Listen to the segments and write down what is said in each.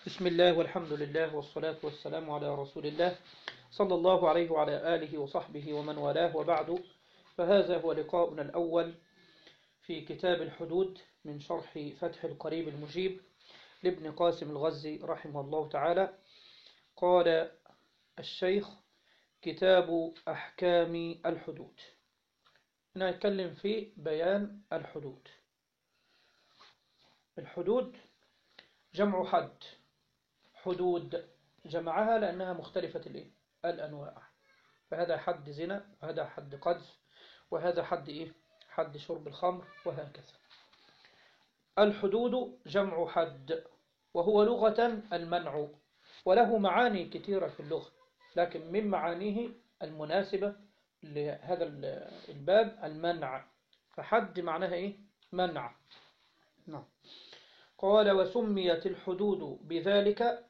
بسم الله والحمد لله والصلاة والسلام على رسول الله صلى الله عليه وعلى آله وصحبه ومن والاه وبعد فهذا هو لقاؤنا الأول في كتاب الحدود من شرح فتح القريب المجيب لابن قاسم الغزي رحمه الله تعالى قال الشيخ كتاب أحكام الحدود نتكلم في بيان الحدود الحدود جمع حد حدود جمعها لأنها مختلفة الإيه؟ الأنواع فهذا حد زنا وهذا حد قذف وهذا حد إيه؟ حد شرب الخمر وهكذا الحدود جمع حد وهو لغة المنع وله معاني كثيرة في اللغة لكن من معانيه المناسبة لهذا الباب المنع فحد معناها إيه؟ منع نعم قال وسميت الحدود بذلك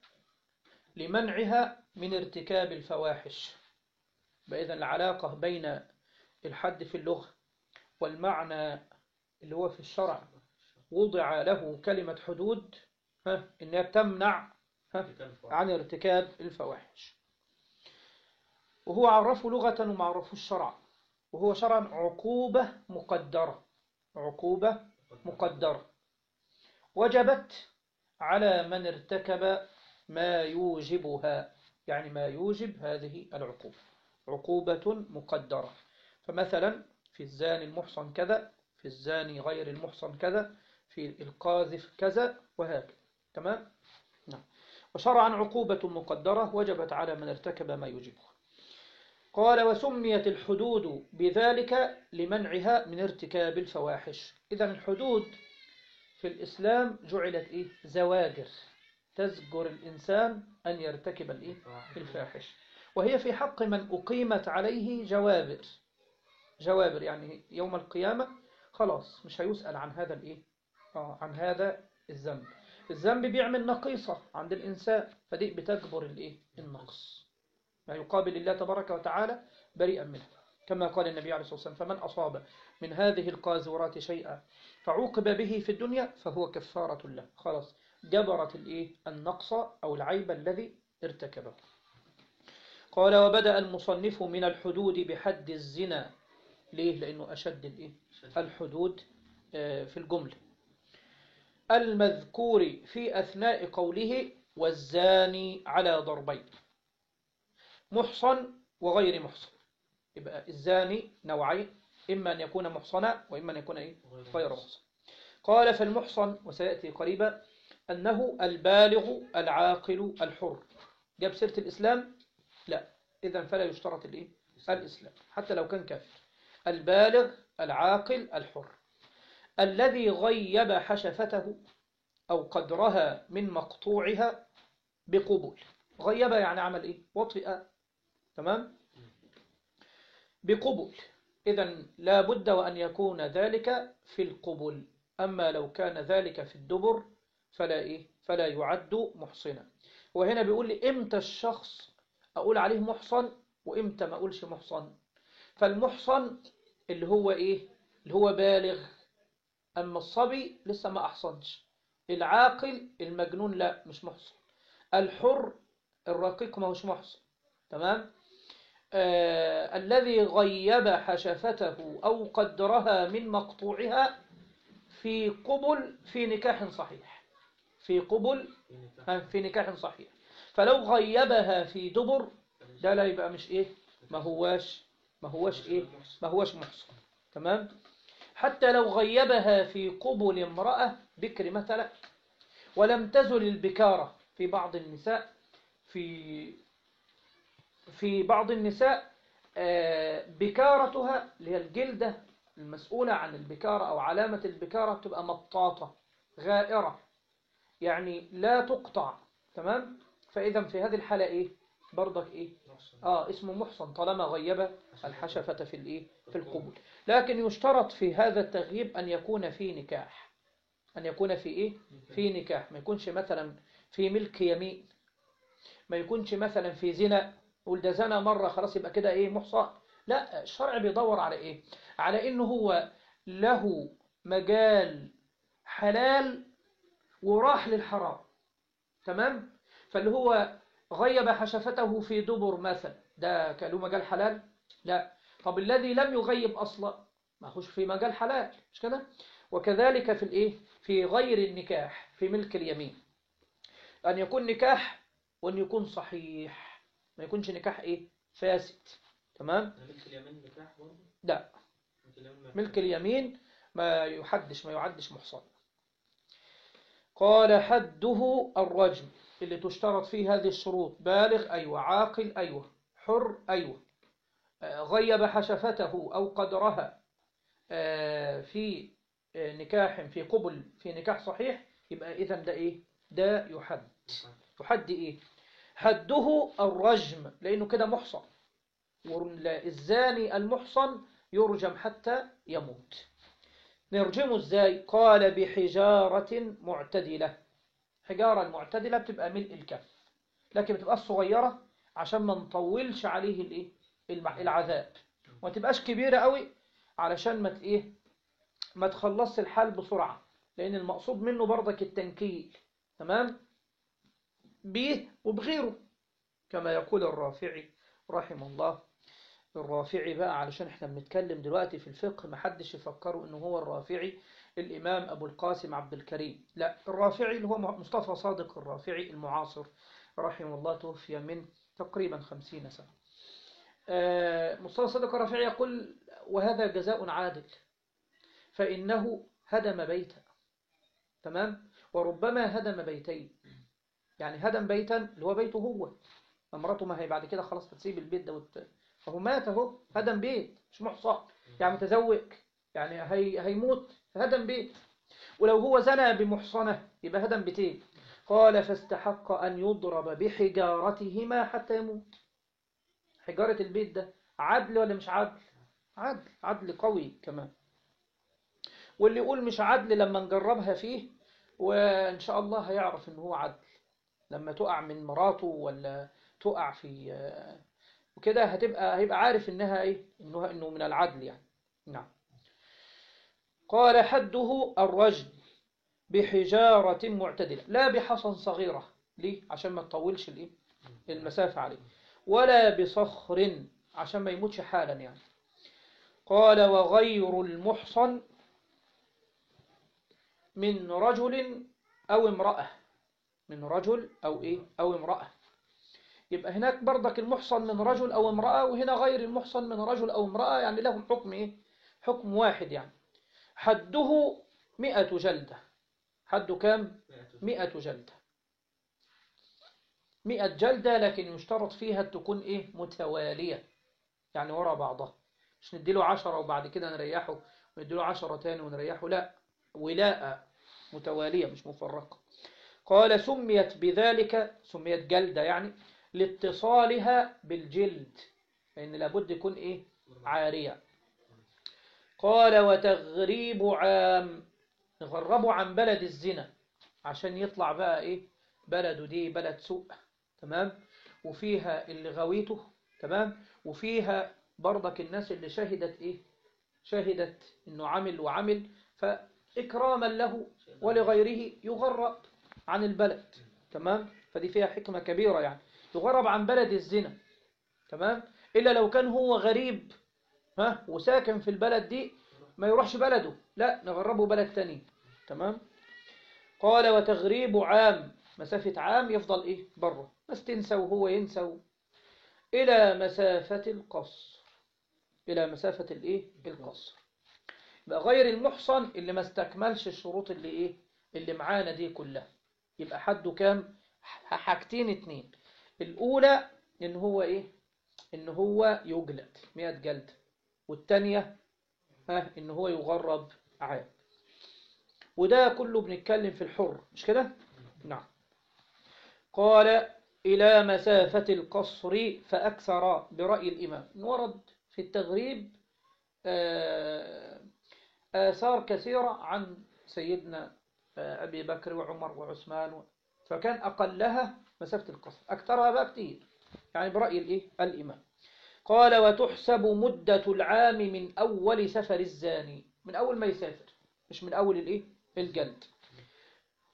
لمنعها من ارتكاب الفواحش بإذن العلاقة بين الحد في اللغة والمعنى اللي هو في الشرع وضع له كلمة حدود ها إنها تمنع ها عن ارتكاب الفواحش وهو عرفه لغة ومعرفه الشرع وهو شرعا عقوبة مقدرة عقوبة مقدرة وجبت على من ارتكب ما يوجبها يعني ما يوجب هذه العقوبة عقوبة مقدرة فمثلا في الزاني المحصن كذا في الزاني غير المحصن كذا في القاذف كذا وهكذا تمام نعم وشرعا عقوبة مقدرة وجبت على من ارتكب ما يوجبها قال وسميت الحدود بذلك لمنعها من ارتكاب الفواحش إذا الحدود في الإسلام جعلت إيه؟ زواجر تزجر الإنسان أن يرتكب الإيه؟ الفاحش وهي في حق من أقيمت عليه جوابر جوابر يعني يوم القيامة خلاص مش هيسأل عن هذا الإيه؟ آه عن هذا الذنب الذنب بيعمل نقيصة عند الإنسان فدي بتجبر الإيه؟ النقص ما يقابل الله تبارك وتعالى بريئا منه كما قال النبي عليه الصلاة والسلام فمن أصاب من هذه القاذورات شيئا فعوقب به في الدنيا فهو كفارة له خلاص جبرت الايه النقص أو العيب الذي ارتكبه قال وبدأ المصنف من الحدود بحد الزنا ليه لأنه أشد الايه الحدود في الجملة المذكور في أثناء قوله والزاني على ضربين محصن وغير محصن يبقى الزاني نوعين إما أن يكون محصنا وإما أن يكون إيه؟ غير محصن قال فالمحصن وسيأتي قريبا أنه البالغ العاقل الحر جاب سيرة الإسلام لا إذا فلا يشترط الإيه؟ الإسلام حتى لو كان كافر البالغ العاقل الحر الذي غيب حشفته أو قدرها من مقطوعها بقبول غيب يعني عمل إيه؟ وطئ تمام بقبول إذا لا بد وأن يكون ذلك في القبل أما لو كان ذلك في الدبر فلا إيه فلا يعد محصنا وهنا بيقول لي إمتى الشخص أقول عليه محصن وإمتى ما أقولش محصن فالمحصن اللي هو إيه اللي هو بالغ أما الصبي لسه ما أحصنش العاقل المجنون لا مش محصن الحر الرقيق ما هوش محصن تمام آه الذي غيب حشفته أو قدرها من مقطوعها في قبل في نكاح صحيح في قبل في نكاح صحيح فلو غيبها في دبر ده لا يبقى مش إيه ما هواش ما هواش إيه ما هواش محصن تمام حتى لو غيبها في قبل امرأة بكر مثلا ولم تزل البكارة في بعض النساء في في بعض النساء بكارتها اللي هي الجلدة المسؤولة عن البكارة أو علامة البكارة تبقى مطاطة غائرة يعني لا تقطع تمام فإذا في هذه الحالة إيه برضك إيه آه اسمه محصن طالما غيب الحشفة في الإيه في القبول لكن يشترط في هذا التغييب أن يكون في نكاح أن يكون في إيه في نكاح ما يكونش مثلا في ملك يمين ما يكونش مثلا في زنا قول ده زنا مرة خلاص يبقى كده ايه محصن لا الشرع بيدور على ايه على انه هو له مجال حلال وراح للحرام تمام فاللي هو غيب حشفته في دبر مثلا ده كله مجال حلال لا طب الذي لم يغيب أصلا ما هوش في مجال حلال مش كده وكذلك في الايه في غير النكاح في ملك اليمين أن يكون نكاح وأن يكون صحيح ما يكونش نكاح إيه فاسد تمام ملك اليمين نكاح برضه لا ملك اليمين ما ملك اليمين ما يحدش ما يعدش محصن قال حده الرجم اللي تشترط فيه هذه الشروط بالغ أيوة عاقل أيوة حر أيوة آه، غيب حشفته أو قدرها آه، في آه، نكاح في قبل في نكاح صحيح يبقى إذا ده إيه ده يحد يحد إيه حده الرجم لأنه كده محصن والزاني المحصن يرجم حتى يموت نرجمه ازاي قال بحجارة معتدلة حجارة المعتدلة بتبقى ملء الكف لكن بتبقى صغيرة عشان ما نطولش عليه الايه المع- العذاب وما تبقاش كبيرة قوي علشان ما ت- ايه ما تخلصش الحال بسرعة لأن المقصود منه برضك التنكيل تمام به وبغيره كما يقول الرافعي رحمه الله الرافعي بقى علشان احنا بنتكلم دلوقتي في الفقه محدش يفكروا انه هو الرافعي الامام ابو القاسم عبد الكريم لا الرافعي اللي هو مصطفى صادق الرافعي المعاصر رحمه الله توفي من تقريبا خمسين سنة آه، مصطفى صادق الرافعي يقول وهذا جزاء عادل فإنه هدم بيتا تمام وربما هدم بيتين يعني هدم بيتا اللي هو بيته هو امراته ما هي بعد كده خلاص هتسيب البيت ده وت... فهو مات اهو هدم بيت مش محصن يعني متزوج يعني هي... هيموت هدم بيت ولو هو زنى بمحصنة يبقى هدم بيتين قال فاستحق أن يضرب بحجارتهما حتى يموت حجارة البيت ده عدل ولا مش عدل عدل عدل قوي كمان واللي يقول مش عدل لما نجربها فيه وإن شاء الله هيعرف إن هو عدل لما تقع من مراته ولا تقع في وكده هتبقى هيبقى عارف إنها إيه إنه إنه من العدل يعني نعم قال حده الرجم بحجارة معتدلة لا بحصن صغيرة ليه عشان ما تطولش الايه المسافة عليه ولا بصخر عشان ما يموتش حالا يعني قال وغير المحصن من رجل أو امرأة من رجل أو إيه أو امرأة يبقى هناك برضك المحصن من رجل أو امرأة وهنا غير المحصن من رجل أو امرأة يعني لهم حكم إيه حكم واحد يعني حده مئة جلدة حده كام مئة جلدة مئة جلدة لكن يشترط فيها تكون إيه متوالية يعني وراء بعضها مش نديله عشرة وبعد كده نريحه ونديله عشرة تاني ونريحه لا ولاء متوالية مش مفرقة قال سميت بذلك سميت جلدة يعني لاتصالها بالجلد لأن لابد يكون إيه عارية قال وتغريب عام نغربه عن بلد الزنا عشان يطلع بقى إيه بلده دي بلد سوء تمام وفيها اللي غويته تمام وفيها برضك الناس اللي شهدت إيه شهدت إنه عمل وعمل فإكراما له ولغيره يغرب عن البلد تمام فدي فيها حكمة كبيرة يعني يغرب عن بلد الزنا تمام إلا لو كان هو غريب ها وساكن في البلد دي ما يروحش بلده لا نغربه بلد تاني تمام قال وتغريب عام مسافة عام يفضل إيه بره بس تنسى وهو ينسى إلى مسافة القصر إلى مسافة الإيه القصر يبقى غير المحصن اللي ما استكملش الشروط اللي إيه اللي معانا دي كلها يبقى حده كام حاجتين اتنين الأولى إن هو إيه إن هو يجلد 100 جلد والتانية ها إن هو يغرب عام وده كله بنتكلم في الحر مش كده نعم قال إلى مسافة القصر فأكثر برأي الإمام ورد في التغريب آثار كثيرة عن سيدنا أبي بكر وعمر وعثمان فكان أقلها مسافة القصر أكثرها بقى كتير يعني برأي الإيه؟ الإمام قال وتحسب مدة العام من أول سفر الزاني من أول ما يسافر مش من أول الإيه؟ الجلد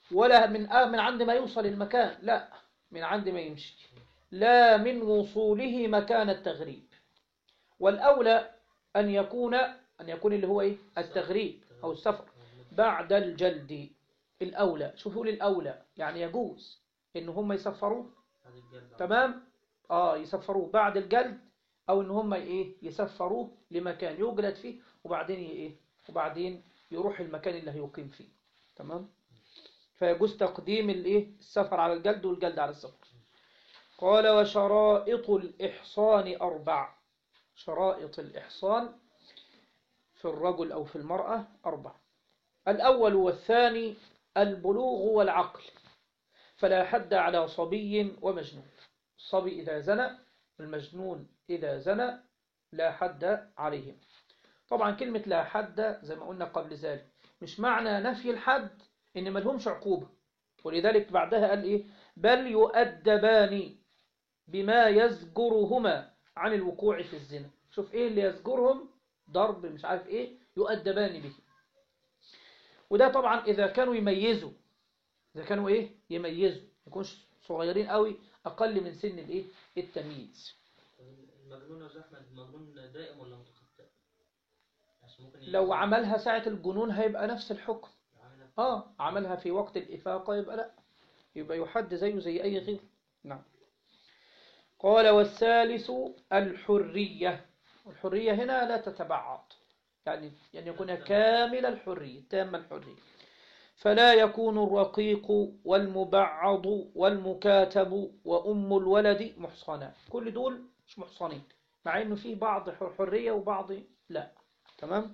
ولا من آه من عند ما يوصل المكان لا من عند ما يمشي لا من وصوله مكان التغريب والأولى أن يكون أن يكون اللي هو إيه التغريب أو السفر بعد الجلد الأولى شوفوا لي الأولى يعني يجوز إن هم يسفروه هذا الجلد تمام اه يسفروه بعد الجلد او ان هم ايه يسفروه لمكان يجلد فيه وبعدين ي- ايه وبعدين يروح المكان اللي هيقيم فيه تمام فيجوز تقديم الايه السفر على الجلد والجلد على السفر قال وشرائط الإحصان أربع شرائط الإحصان في الرجل أو في المرأة أربع الأول والثاني البلوغ والعقل فلا حد على صبي ومجنون الصبي إذا زنى المجنون إذا زنى لا حد عليهم طبعا كلمة لا حد زي ما قلنا قبل ذلك مش معنى نفي الحد إن ما لهمش عقوبة ولذلك بعدها قال إيه بل يؤدبان بما يزجرهما عن الوقوع في الزنا شوف إيه اللي يزجرهم ضرب مش عارف إيه يؤدبان به وده طبعا إذا كانوا يميزوا إذا كانوا إيه يميزوا ما يكونش صغيرين قوي أقل من سن الإيه التمييز المجنون يا أستاذ أحمد المجنون دائم ولا متقطع؟ عشان ممكن لو عملها ساعة الجنون هيبقى نفس الحكم عملها آه عملها في وقت الإفاقة يبقى لا يبقى يحد زيه زي أي غير نعم قال والثالث الحرية الحرية هنا لا تتبعض يعني يعني يكون كامل الحرية تام الحرية فلا يكون الرقيق والمبعض والمكاتب وأم الولد محصنات كل دول مش محصنين مع انه فيه بعض حرية وبعض لا تمام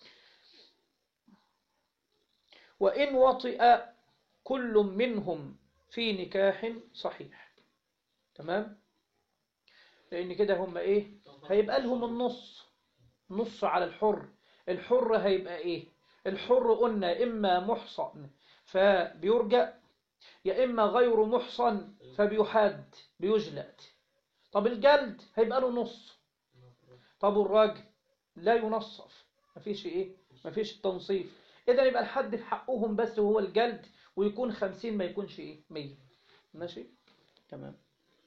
وإن وطئ كل منهم في نكاح صحيح تمام لأن كده هم إيه هيبقى لهم النص نص على الحر الحر هيبقى إيه الحر قلنا إما محصن فبيرجع يا إما غير محصن فبيحد بيجلد طب الجلد هيبقى له نص طب الراجل لا ينصف مفيش إيه مفيش تنصيف إذا يبقى الحد في حقهم بس هو الجلد ويكون خمسين ما يكونش إيه مية ماشي تمام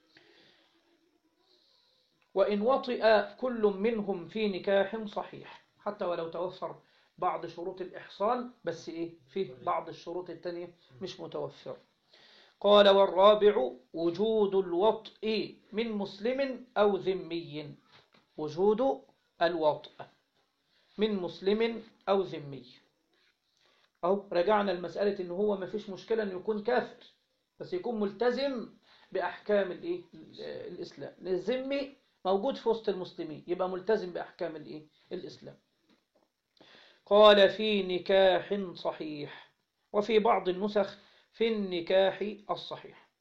وإن وطئ كل منهم في نكاح صحيح حتى ولو توفر بعض شروط الإحصان بس إيه فيه بعض الشروط التانية مش متوفرة قال والرابع وجود الوطء من مسلم أو ذمي وجود الوطء من مسلم أو ذمي أو رجعنا المسألة إن هو ما فيش مشكلة إنه يكون كافر بس يكون ملتزم بأحكام الإيه الإسلام الذمي موجود في وسط المسلمين يبقى ملتزم بأحكام الإيه الإسلام قال في نكاح صحيح وفي بعض النسخ في النكاح الصحيح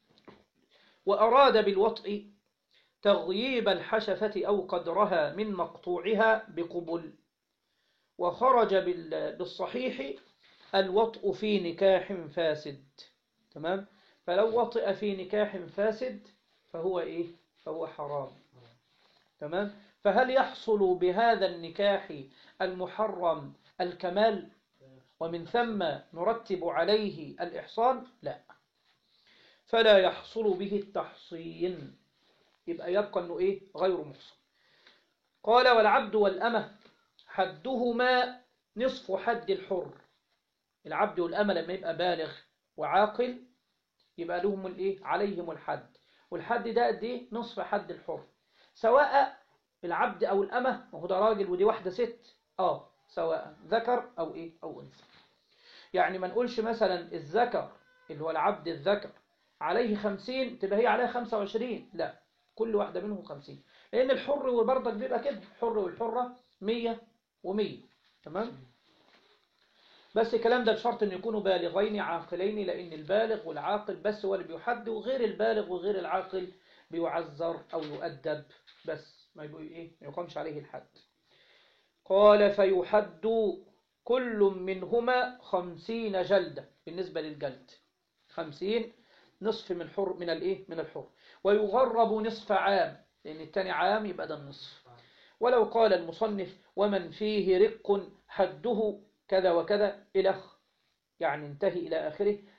وأراد بالوطء تغييب الحشفة أو قدرها من مقطوعها بقبل وخرج بالصحيح الوطء في نكاح فاسد تمام فلو وطئ في نكاح فاسد فهو إيه فهو حرام تمام فهل يحصل بهذا النكاح المحرم الكمال ومن ثم نرتب عليه الإحصان لا فلا يحصل به التحصين يبقى يبقى أنه إيه غير محصن قال والعبد والأمة حدهما نصف حد الحر العبد والأمة لما يبقى بالغ وعاقل يبقى لهم الإيه عليهم الحد والحد ده قد إيه نصف حد الحر سواء العبد أو الأمة وهو ده راجل ودي واحدة ست آه سواء ذكر أو إيه أو أنثى يعني ما نقولش مثلا الذكر اللي هو العبد الذكر عليه خمسين تبقى هي عليها خمسة وعشرين لا كل واحدة منهم خمسين لأن الحر وبرضك بيبقى كده الحر والحرة مية ومية تمام بس الكلام ده بشرط أن يكونوا بالغين عاقلين لأن البالغ والعاقل بس هو اللي بيحد وغير البالغ وغير العاقل بيعذر أو يؤدب بس ما يبقى إيه ما يقامش عليه الحد قال فيحد كل منهما خمسين جلدة بالنسبة للجلد خمسين نصف من حر من الايه من الحر ويغرب نصف عام لأن الثاني عام يبقى ده النصف ولو قال المصنف ومن فيه رق حده كذا وكذا إلخ يعني انتهي إلى آخره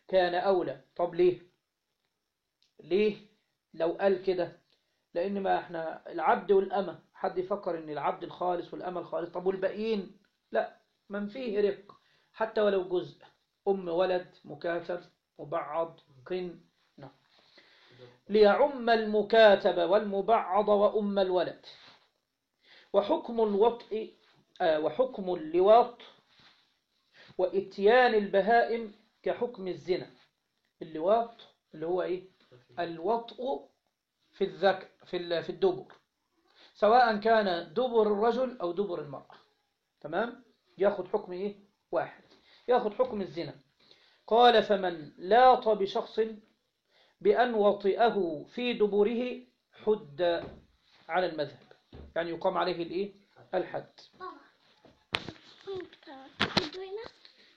كان أولى طب ليه ليه لو قال كده لأن ما احنا العبد والأمة حد يفكر ان العبد الخالص والأمة الخالص طب والباقيين لا من فيه رق حتى ولو جزء أم ولد مكاتب مبعض قن نعم ليعم المكاتب والمبعض وأم الولد وحكم الوطء آه وحكم اللواط وإتيان البهائم كحكم الزنا اللواط اللي هو إيه الوطء في الذكر في ال- في الدبر سواء كان دبر الرجل أو دبر المرأة تمام ياخد حكم إيه واحد ياخد حكم الزنا قال فمن لاط بشخص بأن وطئه في دبره حد على المذهب يعني يقام عليه الإيه الحد بابا كنت كنت هنا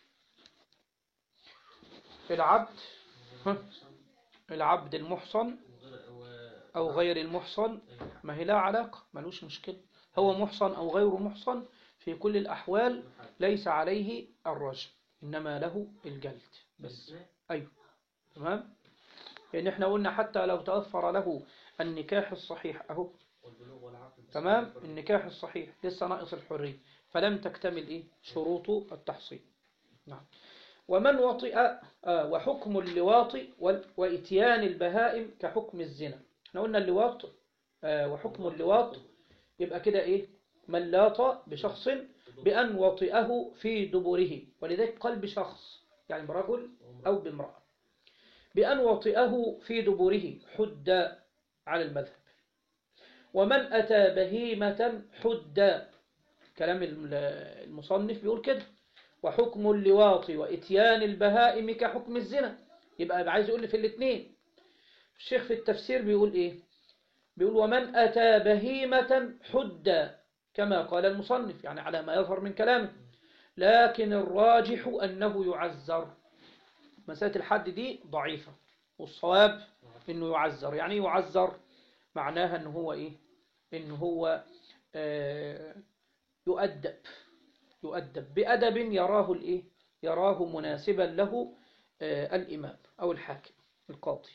العبد ها؟ العبد المحصن وغير- و- أو غير المحصن أيوة. ما هي لا علاقة ملوش مشكلة هو محصن أو غير محصن في كل الأحوال ليس عليه الرجم إنما له الجلد بس أيوه تمام يعني احنا قلنا حتى لو توفر له النكاح الصحيح أهو والبلوغ والعقل بس تمام الفرق. النكاح الصحيح لسه ناقص الحرية فلم تكتمل إيه شروط التحصيل نعم ومن وطئ آه وحكم اللواط وال- وإتيان البهائم كحكم الزنا احنا قلنا اللواط آه وحكم اللواط يبقى كده إيه من لاط بشخص بأن وطئه في دبره ولذلك قال بشخص يعني برجل أو بامرأة بأن وطئه في دبره حد على المذهب ومن أتى بهيمة حد كلام الم- المصنف بيقول كده وحكم اللواط وإتيان البهائم كحكم الزنا يبقى عايز يقول لي في الاثنين الشيخ في التفسير بيقول إيه بيقول ومن أتى بهيمة حد كما قال المصنف يعني على ما يظهر من كلامه لكن الراجح أنه يعذر مسألة الحد دي ضعيفة والصواب أنه يعذر يعني يعذر معناها أنه هو إيه أنه هو آه يؤدب يؤدب بأدب يراه الإيه يراه مناسبا له آه الإمام أو الحاكم القاضي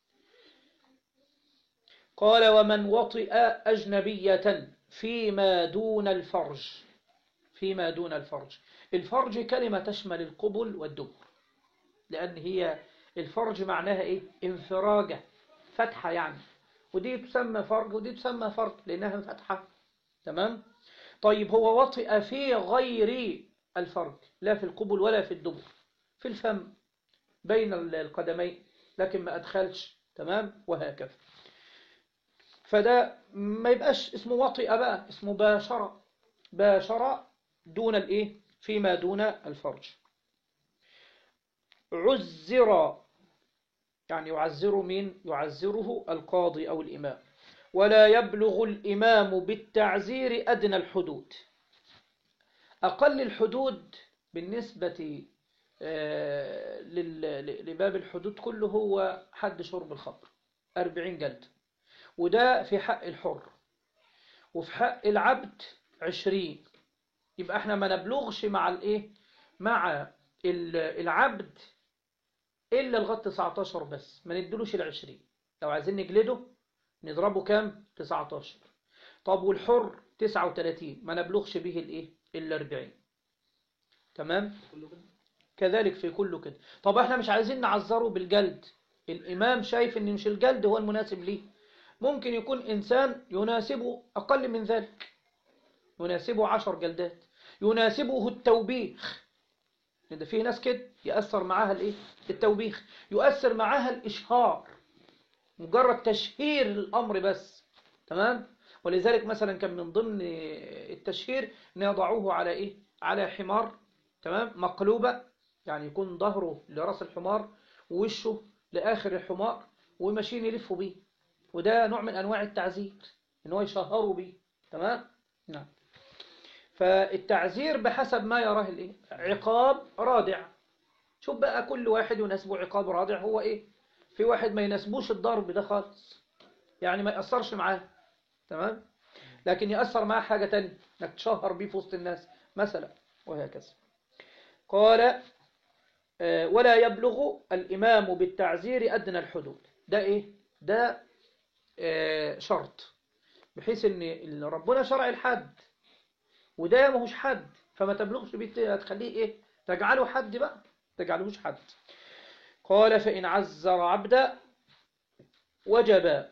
قال ومن وطئ أجنبية فيما دون الفرج فيما دون الفرج الفرج كلمة تشمل القبل والدبر لأن هي الفرج معناها إيه انفراجة فتحة يعني ودي تسمى فرج ودي تسمى فرج لأنها فتحة تمام طيب هو وطئ في غير الفرج لا في القبل ولا في الدبر في الفم بين القدمين لكن ما أدخلش تمام وهكذا فده ما يبقاش اسمه وطئ بقى اسمه باشر باشر دون الايه فيما دون الفرج عزر يعني يعزر مين يعزره القاضي أو الإمام ولا يبلغ الإمام بالتعزير أدنى الحدود أقل الحدود بالنسبة آه، لل- لباب الحدود كله هو حد شرب الخمر أربعين جلد وده في حق الحر وفي حق العبد عشرين يبقى احنا ما نبلغش مع الايه مع ال- العبد الا لغايه 19 بس ما ندلوش ال 20 لو عايزين نجلده نضربه كام 19 طب والحر 39 ما نبلغش به الايه ال 40 تمام كله كده كذلك في كله كده طب احنا مش عايزين نعذره بالجلد الامام شايف ان مش الجلد هو المناسب ليه ممكن يكون انسان يناسبه اقل من ذلك يناسبه عشر جلدات يناسبه التوبيخ ده في ناس كده يأثر معاها الايه التوبيخ يؤثر معاها الإشهار مجرد تشهير الأمر بس تمام ولذلك مثلا كان من ضمن التشهير ان يضعوه على ايه على حمار تمام مقلوبة يعني يكون ظهره لراس الحمار ووشه لآخر الحمار وماشيين يلفوا بيه وده نوع من أنواع التعذير ان هو يشهروا بيه تمام نعم فالتعزير بحسب ما يراه الايه عقاب رادع شوف بقى كل واحد يناسبه عقاب رادع هو ايه في واحد ما يناسبوش الضرب ده خالص يعني ما يأثرش معاه تمام لكن يأثر معاه حاجة تانية انك تشهر بيه في وسط الناس مثلا وهكذا قال آه، ولا يبلغ الإمام بالتعزير أدنى الحدود ده إيه؟ ده آه، شرط بحيث إن ربنا شرع الحد وده ماهوش حد فما تبلغش بيه هتخليه إيه؟ تجعله حد بقى تجعلهوش حد قال فإن عزر عبدا وجب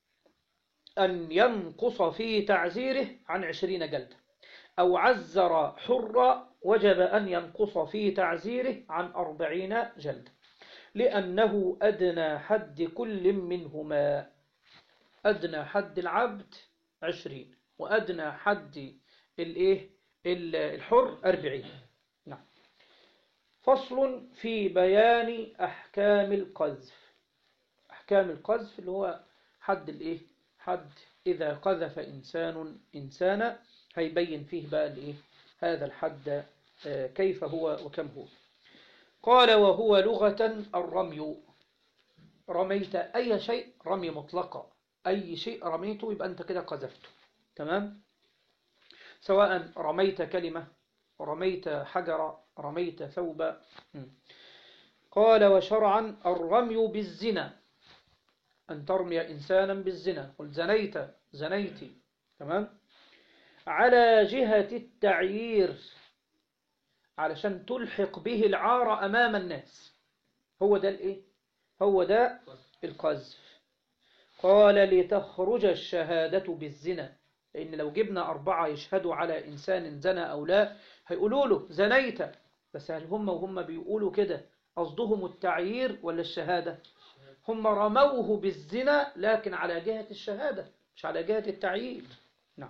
أن ينقص في تعزيره عن عشرين جلدة أو عزر حر وجب أن ينقص في تعزيره عن أربعين جلدة لأنه أدنى حد كل منهما أدنى حد العبد عشرين وأدنى حد الإيه ال- الحر أربعين نعم فصل في بيان أحكام القذف أحكام القذف اللي هو حد الإيه حد إذا قذف إنسان إنسانا هيبين فيه بقى الإيه هذا الحد آه، كيف هو وكم هو قال وهو لغة الرمي رميت أي شيء رمي مطلقة أي شيء رميته يبقى أنت كده قذفته تمام سواء رميت كلمة رميت حجر رميت ثوبا م. قال وشرعا الرمي بالزنا أن ترمي إنسانا بالزنا قل زنيت زنيت تمام على جهة التعيير علشان تلحق به العار أمام الناس هو ده الإيه هو ده القذف قال لتخرج الشهادة بالزنا لأن لو جبنا أربعة يشهدوا على إنسان زنى أو لا هيقولوا له زنيت بس هل هم وهم بيقولوا كده قصدهم التعيير ولا الشهادة هم رموه بالزنا لكن على جهة الشهادة مش على جهة التعيير نعم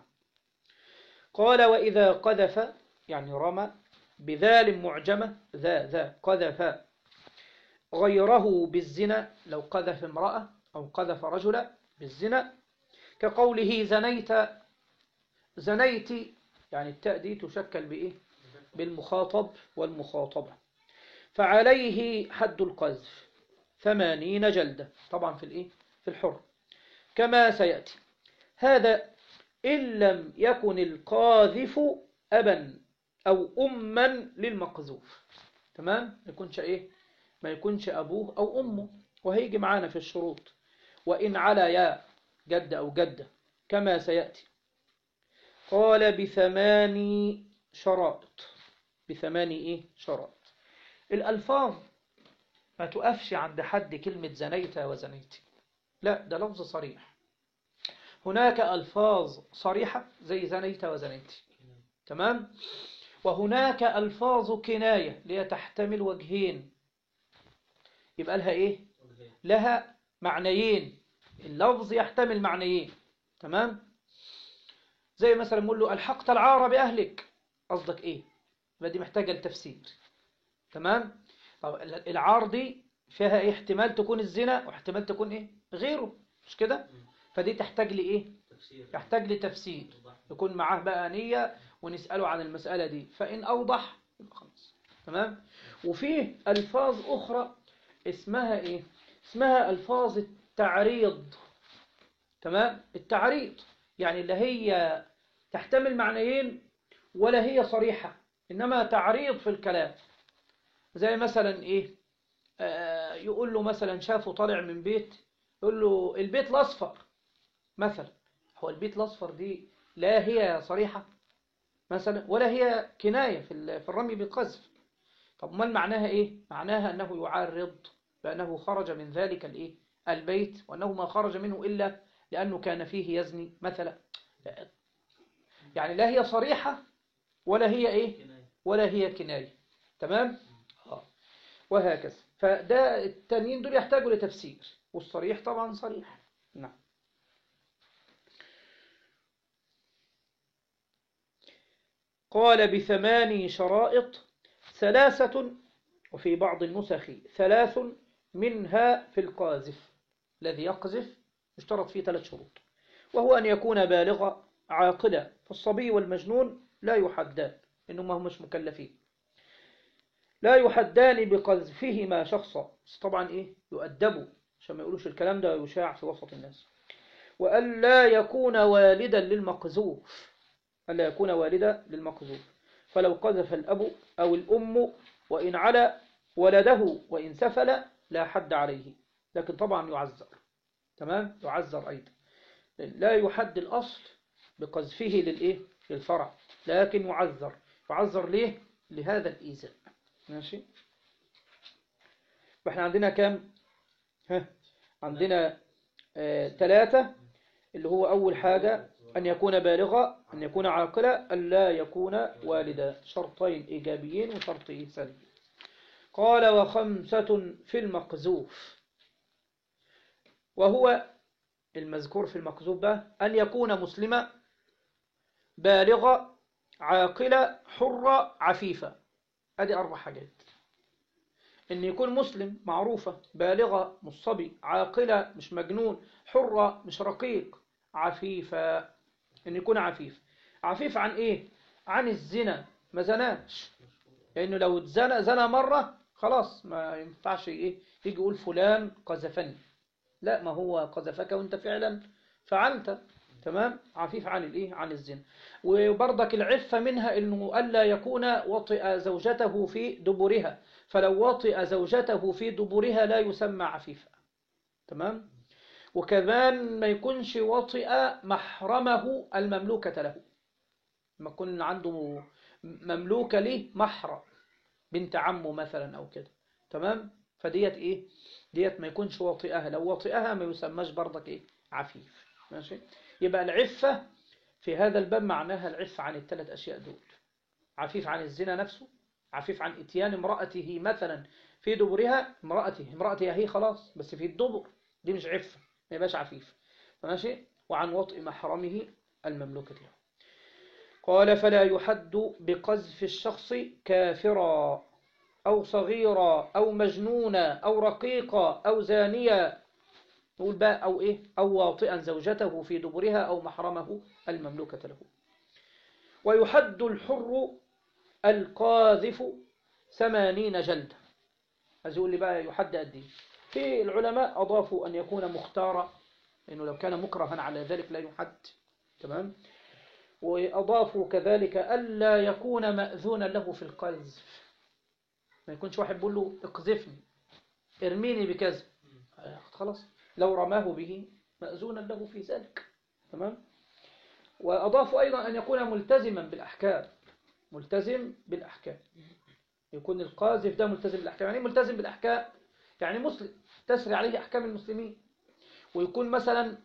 قال وإذا قذف يعني رمى بذال معجمة ذا ذا قذف غيره بالزنا لو قذف امرأة أو قذف رجلا بالزنا كقوله زنيت زنيت يعني التاء دي تشكل بإيه بالمخاطب والمخاطبة فعليه حد القذف ثمانين جلدة طبعا في الإيه في الحر كما سيأتي هذا إن لم يكن القاذف أبا أو أما للمقذوف تمام ما يكونش إيه ما يكونش أبوه أو أمه وهيجي معانا في الشروط وإن على يا جد أو جدة كما سيأتي قال بثماني شرائط بثماني إيه شرائط الألفاظ ما تقفش عند حد كلمة زنيت وزنيت لا ده لفظ صريح هناك ألفاظ صريحة زي زنيت وزنيت تمام وهناك ألفاظ كناية ليتحتمل وجهين يبقى لها إيه لها معنيين اللفظ يحتمل معنيين تمام زي مثلا نقول له الحقت العار بأهلك قصدك إيه يبقى دي محتاجة لتفسير تمام طب العار دي فيها إيه احتمال تكون الزنا واحتمال تكون إيه غيره مش كده فدي تحتاج لإيه تفسير يحتاج لتفسير يكون معاه بقى نية ونسأله عن المسألة دي فإن أوضح يبقى خلاص تمام وفيه ألفاظ أخرى اسمها إيه اسمها ألفاظ التعريض تمام التعريض يعني اللي هي تحتمل معنيين ولا هي صريحة إنما تعريض في الكلام زي مثلا إيه آه يقول له مثلا شافه طالع من بيت يقول له البيت الأصفر مثلا هو البيت الأصفر دي لا هي صريحة مثلا ولا هي كناية في ال- في الرمي بالقذف طب ما معناها إيه معناها أنه يعرض بأنه خرج من ذلك الإيه البيت وأنه ما خرج منه إلا لأنه كان فيه يزني مثلا يعني لا هي صريحة ولا هي إيه كناية ولا هي كناية تمام آه. وهكذا فده التانيين دول يحتاجوا لتفسير والصريح طبعا صريح نعم قال بثماني شرائط ثلاثة وفي بعض النسخ ثلاث منها في القاذف الذي يقذف يشترط فيه ثلاث شروط وهو أن يكون بالغا عاقلا فالصبي والمجنون لا يحدان إنهم هم مش مكلفين لا يحدان بقذفهما شخصا بس طبعا إيه يؤدبوا عشان ما يقولوش الكلام ده يشاع في وسط الناس وأن لا يكون والدا للمقذوف ألا يكون والدا للمقذوف فلو قذف الأب أو الأم وإن على ولده وإن سفل لا حد عليه لكن طبعا يعذر تمام يعذر أيضا لا يحد الأصل بقذفه للإيه للفرع لكن يعذر يعذر ليه لهذا الإيذاء ماشي واحنا عندنا كام ها عندنا آه ثلاثة اللي هو أول حاجة أن يكون بالغا أن يكون عاقلا أن لا يكون والدا شرطين إيجابيين وشرطين سلبي قال وخمسة في المقذوف وهو المذكور في المقذوف ده أن يكون مسلما بالغا عاقلة حرة عفيفة أدي أربع حاجات إن يكون مسلم معروفة بالغة مش صبي عاقلة مش مجنون حرة مش رقيق عفيفة إن يكون عفيف عفيف عن إيه؟ عن الزنا ما زناش لأنه لو زنى زنى مرة خلاص ما ينفعش إيه يجي يقول فلان قذفني لا ما هو قذفك وانت فعلا فعلت تمام عفيف عن الايه عن الزنا وبرضك العفة منها انه الا يكون وطئ زوجته في دبرها فلو وطئ زوجته في دبرها لا يسمى عفيفا تمام وكمان ما يكونش وطئ محرمه المملوكة له ما يكون عنده مملوكة ليه محرم بنت عمه مثلا او كده تمام فديت ايه ديت ما يكونش واطئها لو واطئها ما يسماش برضك ايه عفيف ماشي يبقى العفة في هذا الباب معناها العفة عن الثلاث أشياء دول عفيف عن الزنا نفسه عفيف عن اتيان امرأته مثلا في دبرها امرأته امرأته هي خلاص بس في الدبر دي مش عفة ما يبقاش عفيف ماشي وعن وطئ محرمه المملوكة له قال فلا يحد بقذف الشخص كافرا أو صغيرا أو مجنونا أو رقيقا أو زانيا نقول بقى أو إيه أو واطئا زوجته في دبرها أو محرمه المملوكة له ويحد الحر القاذف ثمانين جلدة عايز يقول لي بقى يحد قد إيه في العلماء أضافوا أن يكون مختارا لأنه لو كان مكرها على ذلك لا يحد تمام وأضافوا كذلك ألا يكون مأذونا له في القذف ما يكونش واحد بيقول له اقذفني ارميني بكذا خلاص لو رماه به مأذونا له في ذلك تمام وأضافوا أيضا أن يكون ملتزما بالأحكام ملتزم بالأحكام يكون القاذف ده ملتزم بالأحكام يعني ملتزم بالأحكام يعني مسلم تسري عليه أحكام المسلمين ويكون مثلا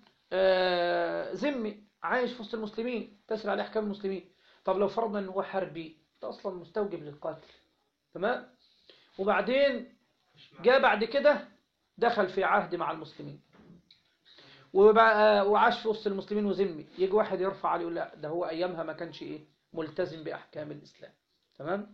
ذمي عايش في وسط المسلمين تسري عليه أحكام المسلمين طب لو فرضنا أنه هو حربي ده أصلا مستوجب للقتل تمام وبعدين جاء بعد كده دخل في عهد مع المسلمين وعاش في وسط المسلمين وذمي يجي واحد يرفع عليه يقول لا ده هو أيامها ما كانش إيه ملتزم بأحكام الإسلام تمام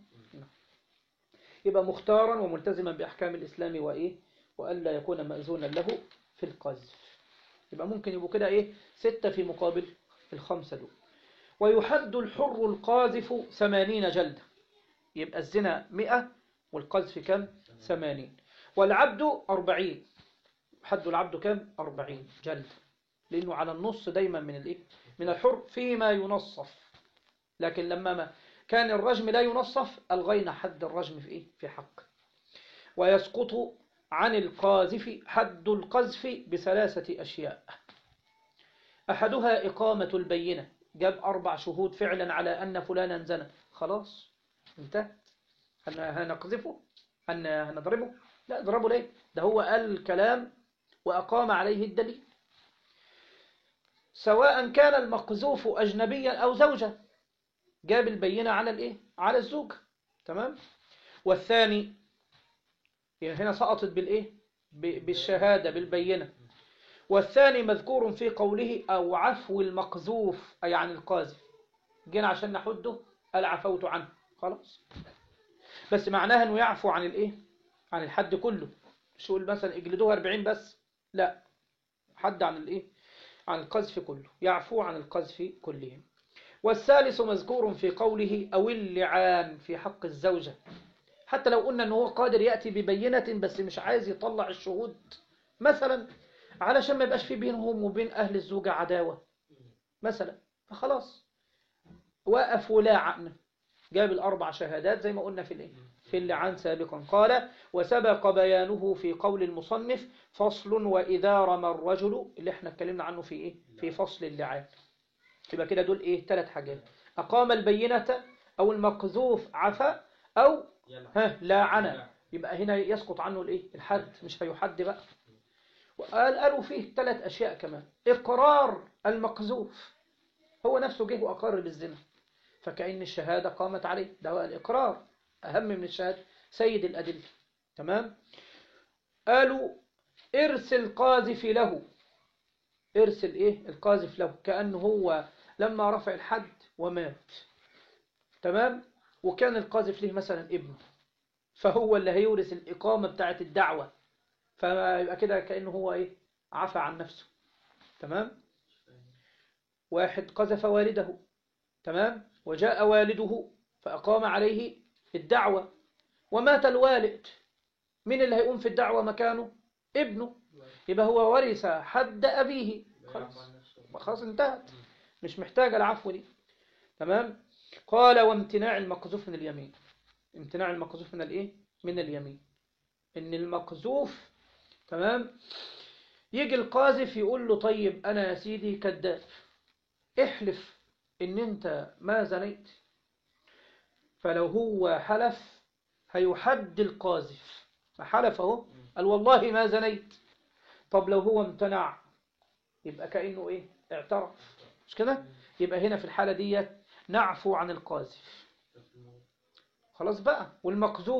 يبقى مختارا وملتزما بأحكام الإسلام وإيه وألا يكون مأذونا له في القذف يبقى ممكن يبقوا كده إيه ستة في مقابل الخمسة دول ويحد الحر القاذف ثمانين جلدة يبقى الزنا مئة والقذف كم ثمانين والعبد أربعين حد العبد كم أربعين جلد لأنه على النص دايما من الإيه من الحر فيما ينصف لكن لما ما كان الرجم لا ينصف ألغينا حد الرجم في إيه في حق ويسقط عن القاذف حد القذف بثلاثة أشياء أحدها إقامة البينة جاب أربع شهود فعلا على أن فلانا زنى خلاص انتهت هنقذفه هنضربه لا اضربه ليه ده هو قال الكلام وأقام عليه الدليل سواء كان المقذوف أجنبيا أو زوجة جاب البينة على الإيه على الزوج تمام والثاني يعني هنا سقطت بالإيه بالشهادة بالبينة والثاني مذكور في قوله أو عفو المقذوف أي عن القاذف جينا عشان نحده قال عفوت عنه خلاص بس معناها انه يعفو عن الايه عن الحد كله مش يقول مثلا اجلدوها 40 بس لا حد عن الايه عن القذف كله يعفو عن القذف كله والثالث مذكور في قوله او اللعان في حق الزوجة حتى لو قلنا ان هو قادر يأتي ببينة بس مش عايز يطلع الشهود مثلا علشان ما يبقاش في بينهم وبين اهل الزوجة عداوة مثلا فخلاص وقف ولاعن جاب الأربع شهادات زي ما قلنا في الايه في في اللعان سابقا قال وسبق بيانه في قول المصنف فصل وإذا رمى الرجل اللي احنا اتكلمنا عنه في ايه في فصل اللعان يبقى كده دول ايه ثلاث حاجات أقام البينة أو المقذوف عفا أو يلعن ها لاعن يبقى هنا يسقط عنه الايه الحد مش هيحد بقى وقال قالوا فيه ثلاث أشياء كمان إقرار المقذوف هو نفسه جه وأقر بالزنا فكأن الشهادة قامت عليه ده هو الإقرار أهم من الشهادة سيد الأدلة تمام قالوا ارسل قاذف له ارسل إيه القاذف له كأنه هو لما رفع الحد ومات تمام وكان القاذف له مثلا ابنه فهو اللي هيورث الإقامة بتاعت الدعوة فيبقى كده كأنه هو إيه عفى عن نفسه تمام واحد قذف والده تمام وجاء والده فأقام عليه الدعوة ومات الوالد من اللي هيقوم في الدعوة مكانه ابنه يبقى هو ورث حد أبيه خلاص خلاص انتهت مش محتاجة العفو دي تمام قال وامتناع المقذوف من اليمين امتناع المقذوف من الايه من اليمين ان المقذوف تمام يجي القاذف يقول له طيب انا يا سيدي كذاب احلف ان انت ما زنيت فلو هو حلف هيحد القاذف فحلف اهو قال والله ما زنيت طب لو هو امتنع يبقى كأنه ايه اعترف مش كده يبقى هنا في الحالة ديت نعفو عن القاذف خلاص بقى والمقذوف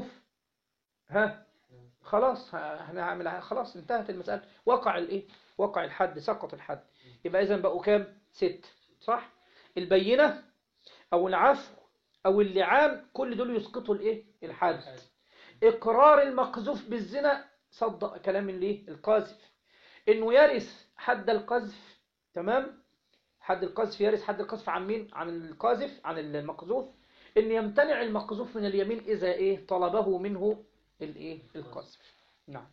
ها خلاص هنعمل خلاص انتهت المسألة وقع الايه وقع الحد سقط الحد يبقى اذا بقوا كام ست صح البينة او العفو او اللعان كل دول يسقطوا الايه الحد اقرار المقذوف بالزنا صدق كلام الايه القاذف انه يرث حد القذف تمام حد القذف يرث حد القذف عن مين عن القاذف عن المقذوف ان يمتنع المقذوف من اليمين اذا ايه طلبه منه الايه القذف نعم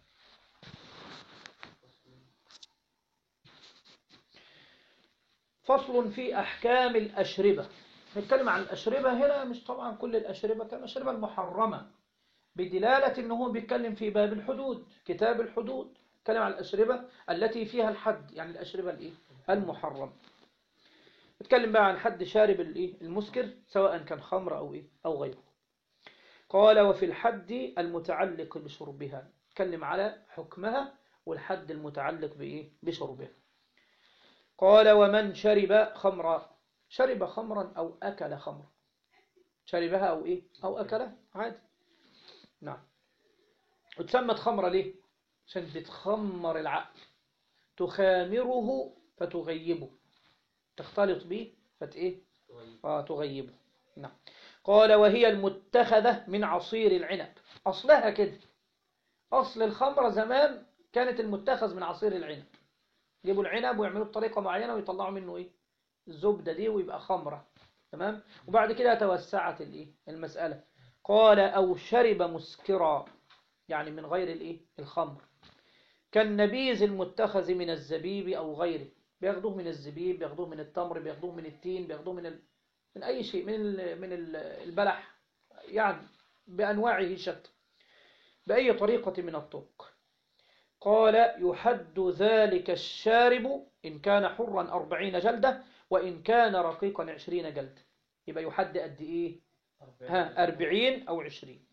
فصل في احكام الاشربه نتكلم عن الاشربه هنا مش طبعا كل الاشربه كان الاشربه المحرمه بدلاله ان هو بيتكلم في باب الحدود كتاب الحدود نتكلم عن الاشربه التي فيها الحد يعني الاشربه الايه المحرمه نتكلم بقى عن حد شارب الايه المسكر سواء كان خمر او ايه او غيره قال وفي الحد المتعلق بشربها نتكلم على حكمها والحد المتعلق بايه بشربها قال ومن شرب خمرا شرب خمرا او اكل خمرا شربها او ايه او اكلها عادي نعم وتسمت خمرة ليه عشان بتخمر العقل تخامره فتغيبه تختلط به فت ايه آه تغيبه نعم قال وهي المتخذة من عصير العنب أصلها كده أصل الخمرة زمان كانت المتخذ من عصير العنب يجيبوا العنب ويعملوه بطريقة معينة ويطلعوا منه ايه الزبدة دي ويبقى خمرة تمام وبعد كده توسعت الايه المسألة قال أو شرب مسكرا يعني من غير الايه الخمر كالنبيذ المتخذ من الزبيب أو غيره بياخدوه من الزبيب بياخدوه من التمر بياخدوه من التين بياخدوه من ال... من أي شيء من ال... من ال- البلح يعني بأنواعه شتى بأي طريقة من الطرق قال يحد ذلك الشارب إن كان حرا أربعين جلدة وإن كان رقيقا عشرين جلدة يبقى يحد قد إيه ها أربعين أو عشرين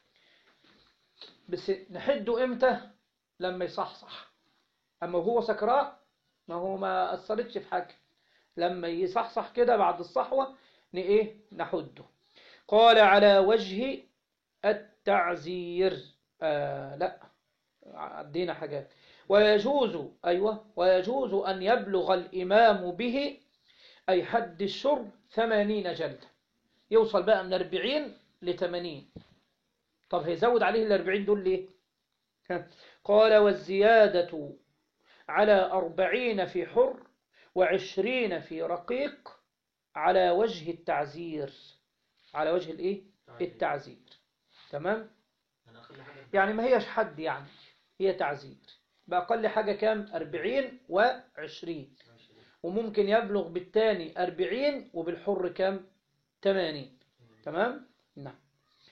بس نحده إمتى لما يصحصح أما هو سكراء ما هو ما أثرتش في حاجة لما يصحصح كده بعد الصحوة ن- إيه نحده قال على وجه التعزير آه لا عدينا حاجات ويجوز أيوة ويجوز أن يبلغ الإمام به أي حد الشرب ثمانين جلدة يوصل بقى من أربعين لثمانين طب هيزود عليه الأربعين دول ليه ها. قال والزيادة على أربعين في حر وعشرين في رقيق على وجه التعزير على وجه الإيه التعزير تمام أنا أقل حاجة يعني ما هيش حد يعني هي تعزير بأقل حاجة كام أربعين وعشرين وممكن يبلغ بالتاني أربعين وبالحر كام تمانين تمام نعم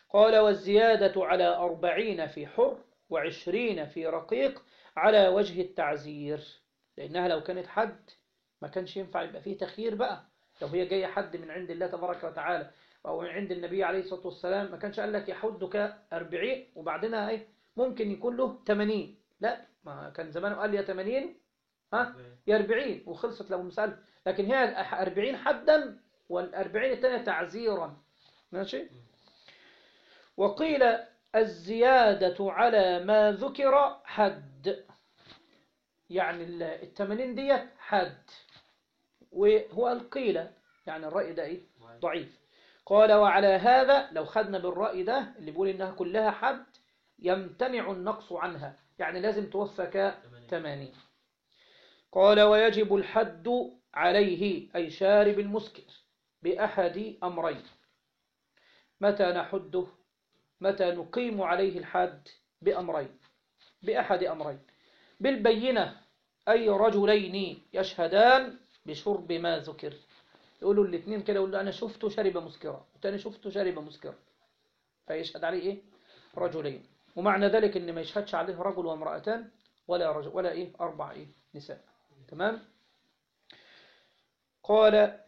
قال والزيادة على أربعين في حر وعشرين في رقيق على وجه التعزير لأنها لو كانت حد ما كانش ينفع يبقى فيه تخيير بقى لو هي جاية حد من عند الله تبارك وتعالى أو من عند النبي عليه الصلاة والسلام ما كانش قال لك يحدك أربعين وبعدين إيه ممكن يكون له 80 لا ما كان زمانه قال يا 80 ها يا 40 وخلصت لو مسألة لكن هي 40 حدا وال40 الثانية تعزيرا ماشي وقيل الزيادة على ما ذكر حد يعني الثمانين ديت حد وهو القيل يعني الرأي ده إيه؟ ضعيف قال وعلى هذا لو خدنا بالرأي ده اللي بيقول إنها كلها حد يمتنع النقص عنها يعني لازم توفى كثمانين قال ويجب الحد عليه أي شارب المسكر بأحد أمرين متى نحده متى نقيم عليه الحد بأمرين بأحد أمرين بالبينة أي رجلين يشهدان بشرب ما ذكر يقولوا الاثنين كده يقولوا أنا شفته شرب مسكرا والتاني شفته شرب مسكرا فيشهد عليه إيه رجلين ومعنى ذلك إن ما يشهدش عليه رجل وامرأتان ولا رجل ولا إيه أربع إيه نساء تمام قال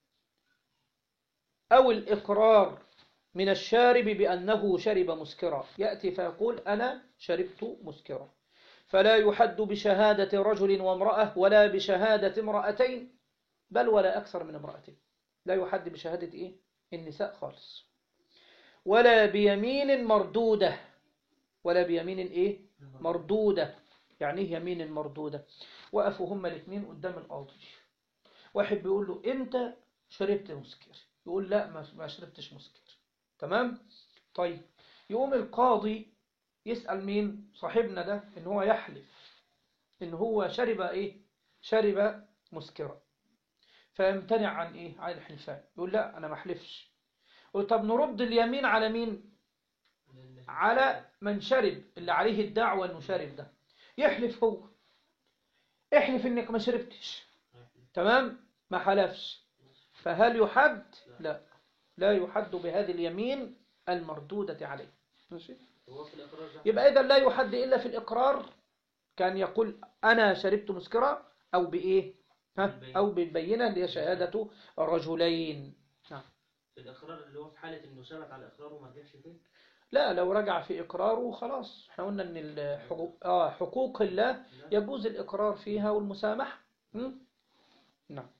أو الإقرار من الشارب بأنه شرب مسكرا يأتي فيقول أنا شربت مسكرا فلا يحد بشهادة رجل وامرأة ولا بشهادة امرأتين بل ولا أكثر من امرأتين لا يحد بشهادة إيه؟ النساء خالص ولا بيمين مردودة ولا بيمين إيه؟ مردودة يعني إيه يمين مردودة وقفوا هما الاثنين قدام القاضي واحد بيقول له أنت شربت مسكر يقول لا ما شربتش مسكر تمام طيب يقوم القاضي يسأل مين صاحبنا ده ان هو يحلف ان هو شرب ايه شرب مسكرا فيمتنع عن ايه عن الحلفان يقول لا انا ما احلفش يقول طب نرد اليمين على مين على من شرب اللي عليه الدعوة انه شرب ده يحلف هو احلف انك ما شربتش تمام ما حلفش فهل يحد لا لا يحد بهذه اليمين المردودة عليه ماشي هو في الإقرار ده يبقى إذا لا يحد إلا في الإقرار كان يقول أنا شربت مسكرة أو بإيه ها؟ بالبينة. أو بالبينة اللي هي شهادة رجلين نعم. في الإقرار اللي هو في حالة إنه ثبت على إقراره وما رجعش فيه لا لو رجع في إقراره خلاص احنا قلنا أن الحقوق آه حقوق الله لا. يجوز الإقرار فيها والمسامحة م? نعم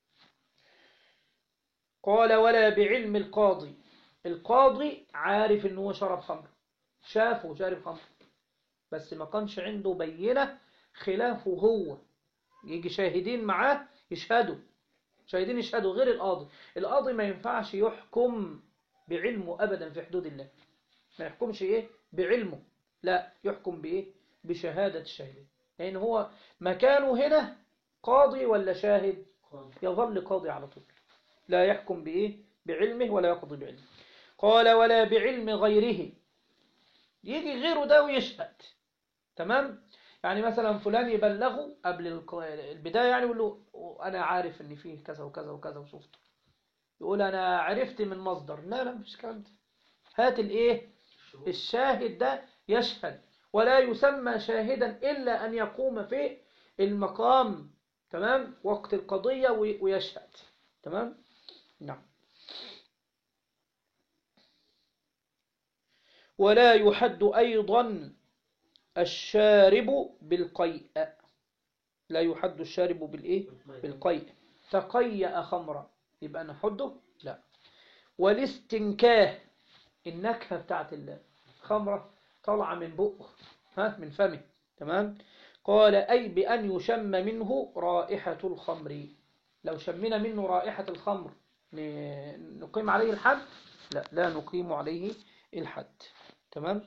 قال ولا بعلم القاضي القاضي عارف ان هو شرب خمر شافه شارب خمر بس ما كانش عنده بينة خلافه هو يجي شاهدين معاه يشهدوا شاهدين يشهدوا غير القاضي القاضي ما ينفعش يحكم بعلمه أبدا في حدود الله ما يحكمش إيه بعلمه لا يحكم بإيه بشهادة الشاهدين لأن هو مكانه هنا قاضي ولا شاهد يظل قاضي على طول لا يحكم بإيه بعلمه ولا يقضي بعلمه قال ولا بعلم غيره يجي غيره ده ويشهد تمام يعني مثلا فلان يبلغه قبل الق- البداية يعني يقول له أنا عارف إن فيه كذا وكذا وكذا وشفته يقول أنا عرفت من مصدر لا لا مش الكلام ده هات الإيه الشهود الشاهد ده يشهد ولا يسمى شاهدا إلا أن يقوم في المقام تمام وقت القضية وي- ويشهد تمام نعم ولا يحد أيضا الشارب بالقيء لا يحد الشارب بالإيه بالقيء تقيأ خمرا يبقى نحده لا والاستنكاه النكهة بتاعت الخمرة طالعة من بقه ها من فمه تمام قال أي بأن يشم منه رائحة الخمر لو شمنا منه رائحة الخمر ن- نقيم عليه الحد لا لا نقيم عليه الحد تمام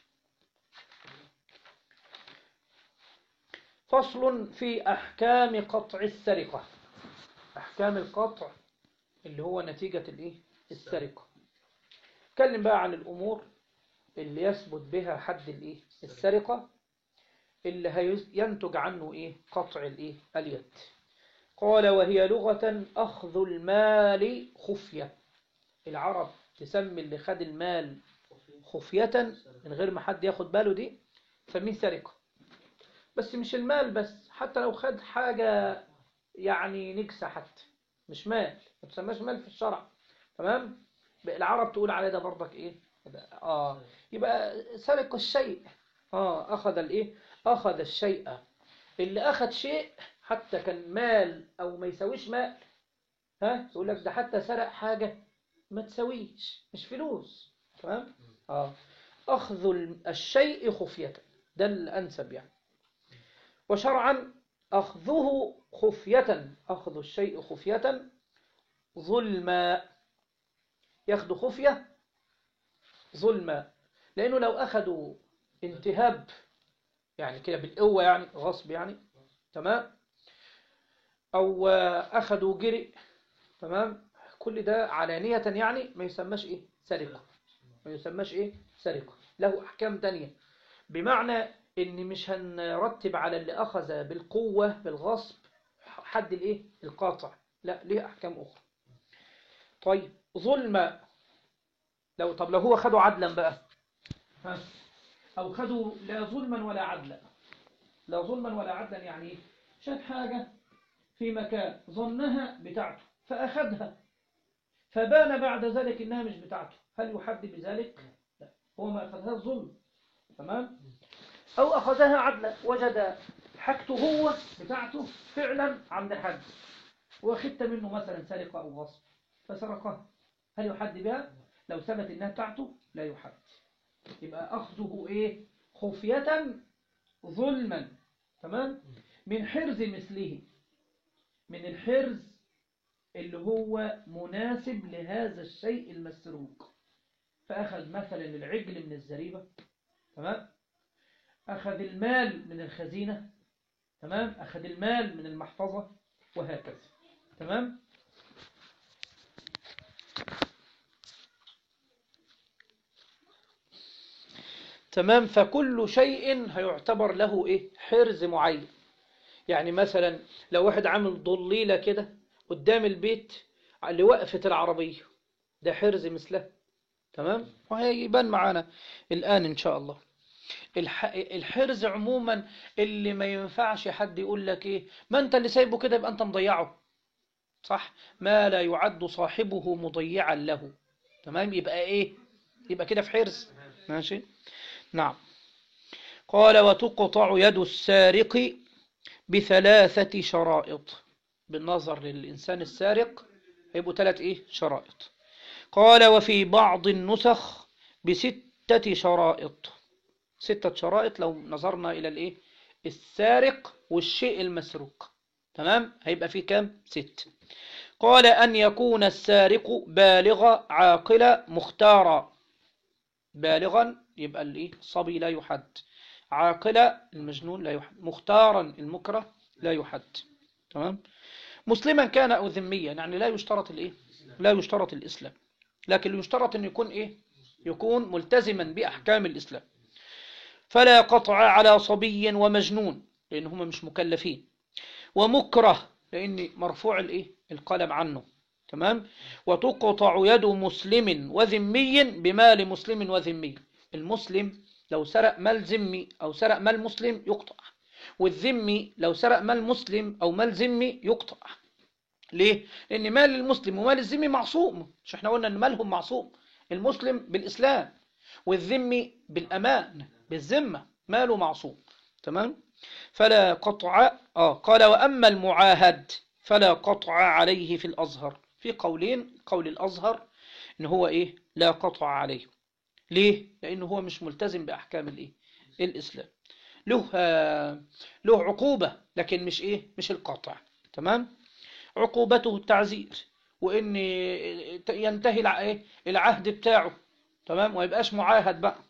فصل في أحكام قطع السرقة أحكام القطع اللي هو نتيجة الإيه؟ السرقة اتكلم بقى عن الأمور اللي يثبت بها حد الإيه؟ السرقة اللي هيز- ينتج عنه إيه؟ قطع الإيه؟ اليد قال وهي لغة أخذ المال خفية العرب تسمي اللي خد المال خفية من غير ما حد ياخد باله دي فمين سرقة بس مش المال بس حتى لو خد حاجة يعني نكسة حتى مش مال ما تسماش مال في الشرع تمام العرب تقول عليه ده برضك ايه ده- اه يبقى سرق الشيء اه اخذ الايه اخذ الشيء اللي اخذ شيء حتى كان مال او ما يساويش مال ها يقول لك ده حتى سرق حاجة ما تساويش مش فلوس تمام اه اخذ ال- الشيء خفية ده الانسب يعني وشرعا اخذه خفية اخذ الشيء خفية ظلما ياخذ خفية ظلما لانه لو اخذوا انتهاب يعني كده بالقوة يعني غصب يعني تمام او آه، اخذوا جري تمام كل ده علانية يعني ما يسماش ايه سرقة ما يسماش ايه سرقة له احكام تانية بمعنى ان مش هنرتب على اللي اخذ بالقوة بالغصب حد الايه القاطع لا ليه احكام اخرى طيب ظلم لو طب لو هو خده عدلا بقى ها او خده لا ظلما ولا عدلا لا ظلما ولا عدلا يعني ايه شاف حاجة في مكان ظنها بتاعته فأخذها فبان بعد ذلك إنها مش بتاعته هل يحد بذلك؟ لا هو ما أخذها ظلم تمام؟ أو أخذها عدلا وجد حاجته هو بتاعته فعلا عند حد واخدت منه مثلا سرقة أو غصب فسرقها هل يحد بها؟ لو ثبت إنها بتاعته لا يحد يبقى أخذه إيه؟ خفية ظلما تمام؟ من حرز مثله من الحرز اللي هو مناسب لهذا الشيء المسروق فأخذ مثلا العجل من الزريبة تمام أخذ المال من الخزينة تمام أخذ المال من المحفظة وهكذا تمام تمام فكل شيء هيعتبر له إيه حرز معين يعني مثلا لو واحد عامل ضليلة كده قدام البيت اللي وقفت العربية ده حرز مثله تمام وهيبان معانا الآن إن شاء الله الح... الحرز عموما اللي ما ينفعش حد يقول لك إيه ما أنت اللي سايبه كده يبقى أنت مضيعه صح ما لا يعد صاحبه مضيعا له تمام يبقى إيه يبقى كده في حرز ماشي نعم قال وتقطع يد السارق بثلاثة شرائط بالنظر للإنسان السارق هيبقوا ثلاث إيه شرائط قال وفي بعض النسخ بستة شرائط ستة شرائط لو نظرنا إلى الإيه السارق والشيء المسروق تمام هيبقى فيه كام ست قال أن يكون السارق بالغ عاقل مختارا بالغا يبقى الإيه الصبي لا يحد عاقلة المجنون لا يحد مختارا المكره لا يحد تمام مسلما كان أو ذميا يعني لا يشترط الإيه لا يشترط الإسلام لكن يشترط أن يكون إيه يكون ملتزما بأحكام الإسلام فلا قطع على صبي ومجنون لأن هم مش مكلفين ومكره لأن مرفوع الإيه القلم عنه تمام وتقطع يد مسلم وذمي بمال مسلم وذمي المسلم لو سرق مال ذمي أو سرق مال مسلم يقطع والذمي لو سرق مال مسلم أو مال ذمي يقطع ليه؟ لأن مال المسلم ومال الذمي معصوم مش احنا قلنا أن مالهم معصوم المسلم بالإسلام والذمي بالأمان بالذمة ماله معصوم تمام؟ فلا قطع آه قال وأما المعاهد فلا قطع عليه في الأزهر في قولين قول الأزهر إن هو إيه لا قطع عليه ليه؟ لأنه هو مش ملتزم بأحكام الإيه؟ الإسلام له آه، له عقوبة لكن مش إيه؟ مش القطع تمام؟ عقوبته التعزير وإن ينتهي الع- إيه؟ العهد بتاعه تمام؟ وما يبقاش معاهد بقى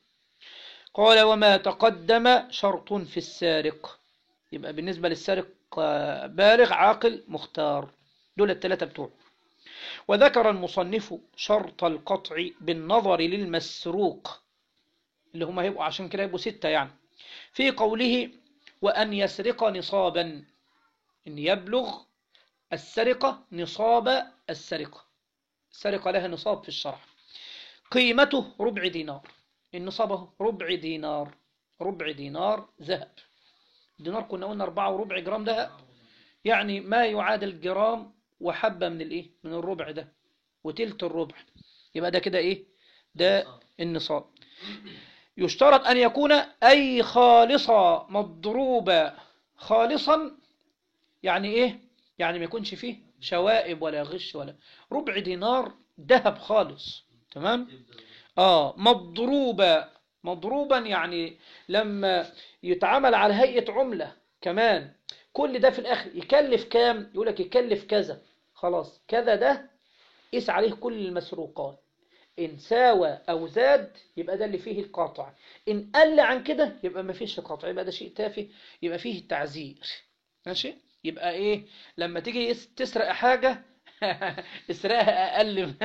قال وما تقدم شرط في السارق يبقى بالنسبة للسارق آه، بالغ عاقل مختار دول الثلاثة بتوعه وذكر المصنف شرط القطع بالنظر للمسروق اللي هم هيبقوا عشان كده يبقوا ستة يعني في قوله وأن يسرق نصابا إن يبلغ السرقة نصاب السرقة السرقة لها نصاب في الشرع قيمته ربع دينار النصاب اهو ربع دينار ربع دينار ذهب دينار كنا قلنا أربعة وربع جرام ذهب يعني ما يعادل جرام وحبة من الايه من الربع ده وتلت الربع يبقى ده كده ايه ده النصاب يشترط أن يكون أي خالصة مضروبة خالصا يعني إيه؟ يعني ما يكونش فيه شوائب ولا غش ولا ربع دينار ذهب خالص تمام؟ آه مضروبة مضروبا يعني لما يتعامل على هيئة عملة كمان كل ده في الآخر يكلف كام؟ يقول لك يكلف كذا خلاص كذا ده قيس عليه كل المسروقات إن ساوى أو زاد يبقى ده اللي فيه القاطع إن قل عن كده يبقى ما فيش قاطع يبقى ده شيء تافه يبقى فيه التعزير ماشي يبقى إيه لما تيجي تسرق حاجة اسرقها أقل من-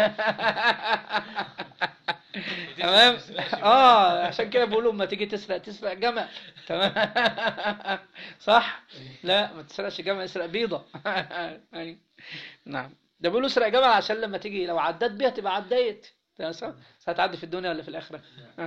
تمام اه عشان كده بيقولوا لما تيجي تسرق تسرق جمل تمام صح لا ما تسرقش جمل اسرق بيضة يعني نعم ده بيقولوا اسرق جمل عشان لما تيجي لو عدت بيها تبقى عديت تمام صح؟ بس هتعدي في الدنيا ولا في الآخرة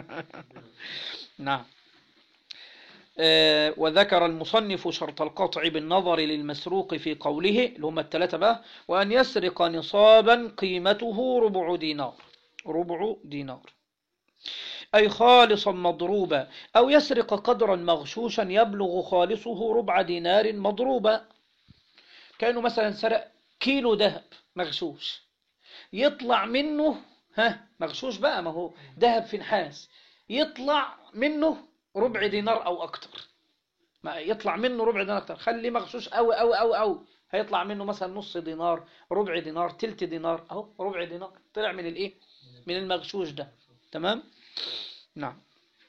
نعم آه، وذكر المصنف شرط القطع بالنظر للمسروق في قوله اللي هم الثلاثة بقى وأن يسرق نصابا قيمته ربع دينار ربع دينار أي خالصا مضروبا أو يسرق قدرا مغشوشا يبلغ خالصه ربع دينار مضروبا كأنه مثلا سرق كيلو ذهب مغشوش يطلع منه ها مغشوش بقى ما هو ذهب في نحاس يطلع منه ربع دينار او اكتر ما يطلع منه ربع دينار اكتر خليه مغشوش قوي قوي قوي قوي هيطلع منه مثلا نص دينار ربع دينار تلت دينار اهو ربع دينار طلع من الايه من المغشوش ده تمام نعم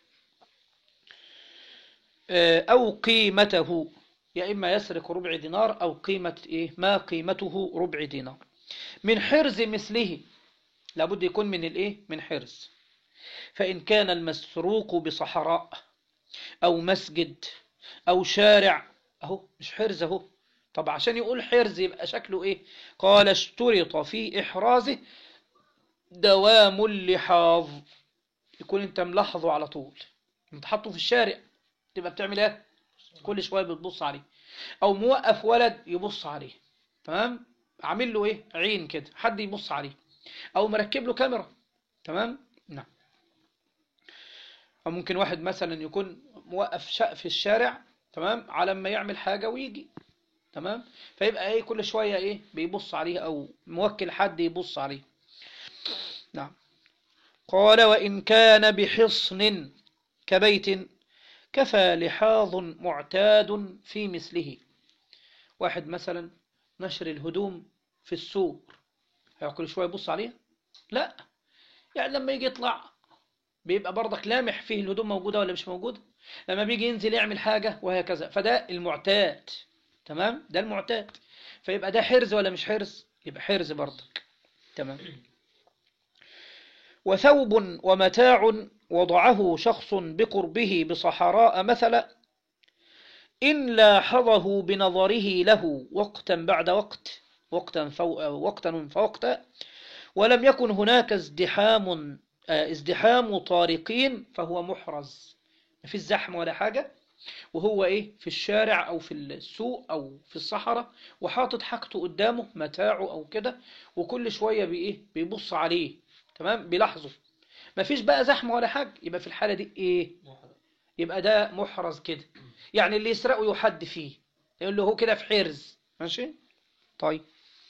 آه، او قيمته يا اما يسرق ربع دينار او قيمه ايه ما قيمته ربع دينار من حرز مثله لابد يكون من الايه من حرز فإن كان المسروق بصحراء أو مسجد أو شارع أهو مش حرز أهو طب عشان يقول حرز يبقى شكله إيه قال اشترط في إحرازه دوام اللحاظ يكون أنت ملاحظه على طول أنت حاطه في الشارع تبقى بتعمل إيه كل شوية بتبص عليه أو موقف ولد يبص عليه تمام عامل له إيه عين كده حد يبص عليه أو مركب له كاميرا تمام نعم أو ممكن واحد مثلا يكون موقف شق في الشارع تمام على ما يعمل حاجة ويجي تمام فيبقى ايه كل شوية ايه بيبص عليه او موكل حد يبص عليه نعم قال وإن كان بحصن كبيت كفى لحاظ معتاد في مثله واحد مثلا نشر الهدوم في السوق هيقعد كل شوية يبص عليها لا يعني لما يجي يطلع بيبقى برضك لامح فيه الهدوم موجودة ولا مش موجودة لما بيجي ينزل يعمل حاجة وهكذا فده المعتاد تمام ده المعتاد فيبقى ده حرز ولا مش حرز يبقى حرز برضك تمام وثوب ومتاع وضعه شخص بقربه بصحراء مثلا إن لاحظه بنظره له وقتا بعد وقت وقتا فوق وقتا فوقتا ولم يكن هناك ازدحام آه، ازدحام طارقين فهو محرز ما فيش زحمة ولا حاجة وهو ايه في الشارع او في السوق او في الصحراء وحاطط حاجته قدامه متاعه او كده وكل شوية بايه بيبص عليه تمام بيلاحظه ما فيش بقى زحمة ولا حاجة يبقى في الحالة دي ايه محرم يبقى ده محرز كده يعني اللي يسرقه يحد فيه يقول له هو كده في حرز ماشي طيب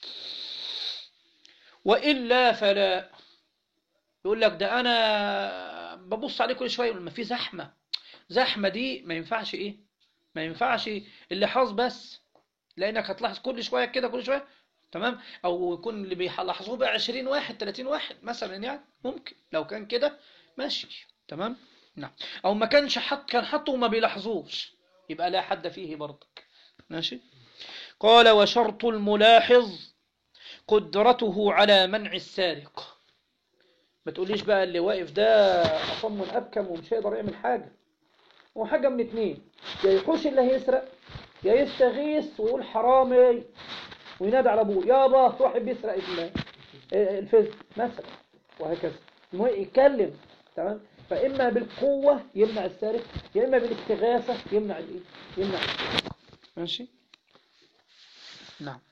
وإلا فلا يقول لك ده أنا ببص عليه كل شوية يقول ما في زحمة زحمة دي ما ينفعش إيه ما ينفعش اللحاظ بس لأنك هتلاحظ كل شوية كده كل شوية تمام أو يكون اللي بيلاحظوه بقى 20 واحد 30 واحد مثلا يعني ممكن لو كان كده ماشي تمام نعم أو ما كانش حط كان حطه وما بيلاحظوش يبقى لا حد فيه برضك ماشي قال وشرط الملاحظ قدرته على منع السارق ما تقوليش بقى اللي واقف ده أصم أبكم ومش هيقدر يعمل حاجة هو حاجة من اتنين يا يحوش اللي هيسرق يا يستغيث ويقول حرامي وينادي على ابوه يابا في واحد بيسرق ال- الفلس مثلا وهكذا المهم يتكلم تمام فإما بالقوة يمنع السارق يا إما بالاستغاثة يمنع الإيه؟ يمنع السارق. ماشي نعم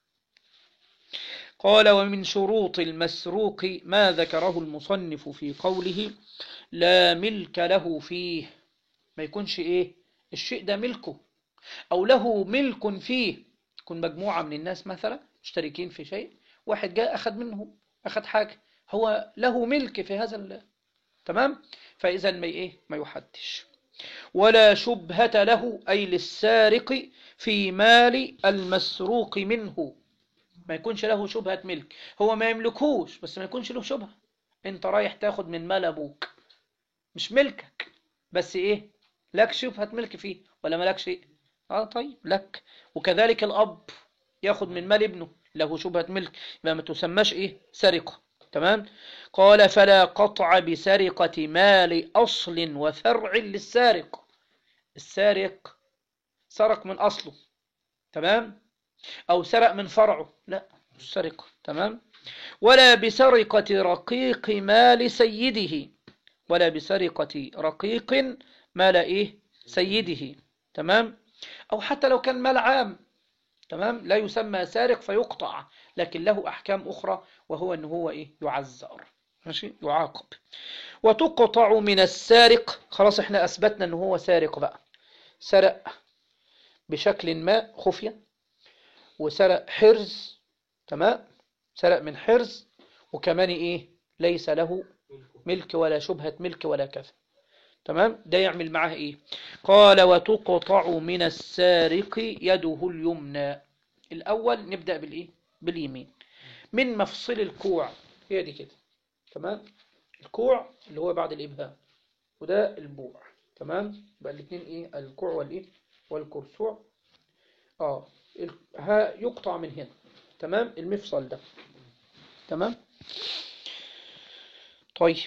قال ومن شروط المسروق ما ذكره المصنف في قوله لا ملك له فيه ما يكونش إيه الشيء ده ملكه أو له ملك فيه يكون مجموعة من الناس مثلا مشتركين في شيء واحد جاء أخذ منه أخذ حاجة هو له ملك في هذا ال... تمام فإذا ما إيه ما يحدش ولا شبهة له أي للسارق في مال المسروق منه ما يكونش له شبهة ملك هو ما يملكوش بس ما يكونش له شبهة انت رايح تاخد من مال ابوك مش ملكك بس ايه لك شبهة ملك فيه ولا ملك شيء اه طيب لك وكذلك الاب ياخد من مال ابنه له شبهة ملك يبقى ما تسماش ايه سرقة تمام قال فلا قطع بسرقة مال أصل وفرع للسارق السارق سرق من أصله تمام أو سرق من فرعه لا مش سرقة تمام ولا بسرقة رقيق مال سيده ولا بسرقة رقيق مال إيه سيده تمام أو حتى لو كان مال عام تمام لا يسمى سارق فيقطع لكن له أحكام أخرى وهو أنه هو إيه يعذر ماشي يعاقب وتقطع من السارق خلاص احنا أثبتنا أنه هو سارق بقى سرق بشكل ما خفية وسرق حرز تمام سرق من حرز وكمان إيه ليس له ملك ولا شبهة ملك ولا كذا تمام ده يعمل معاه إيه قال وتقطع من السارق يده اليمنى الأول نبدأ بالإيه باليمين من مفصل الكوع هي دي كده تمام الكوع اللي هو بعد الإبهام وده البوع تمام يبقى الاثنين إيه الكوع والإيه والكرسوع آه ال- ها يقطع من هنا تمام المفصل ده تمام طيب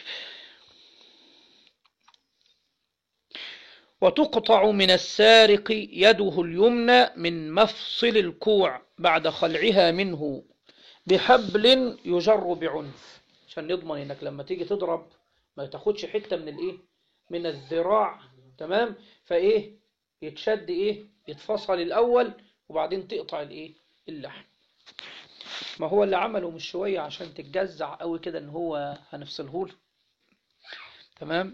وتقطع من السارق يده اليمنى من مفصل الكوع بعد خلعها منه بحبل يجر بعنف عشان نضمن انك لما تيجي تضرب ما تاخدش حتة من الايه من الذراع تمام فايه يتشد ايه يتفصل الاول وبعدين تقطع الايه اللحم ما هو اللي عمله مش شوية عشان تتجزع قوي كده ان هو هنفصله له تمام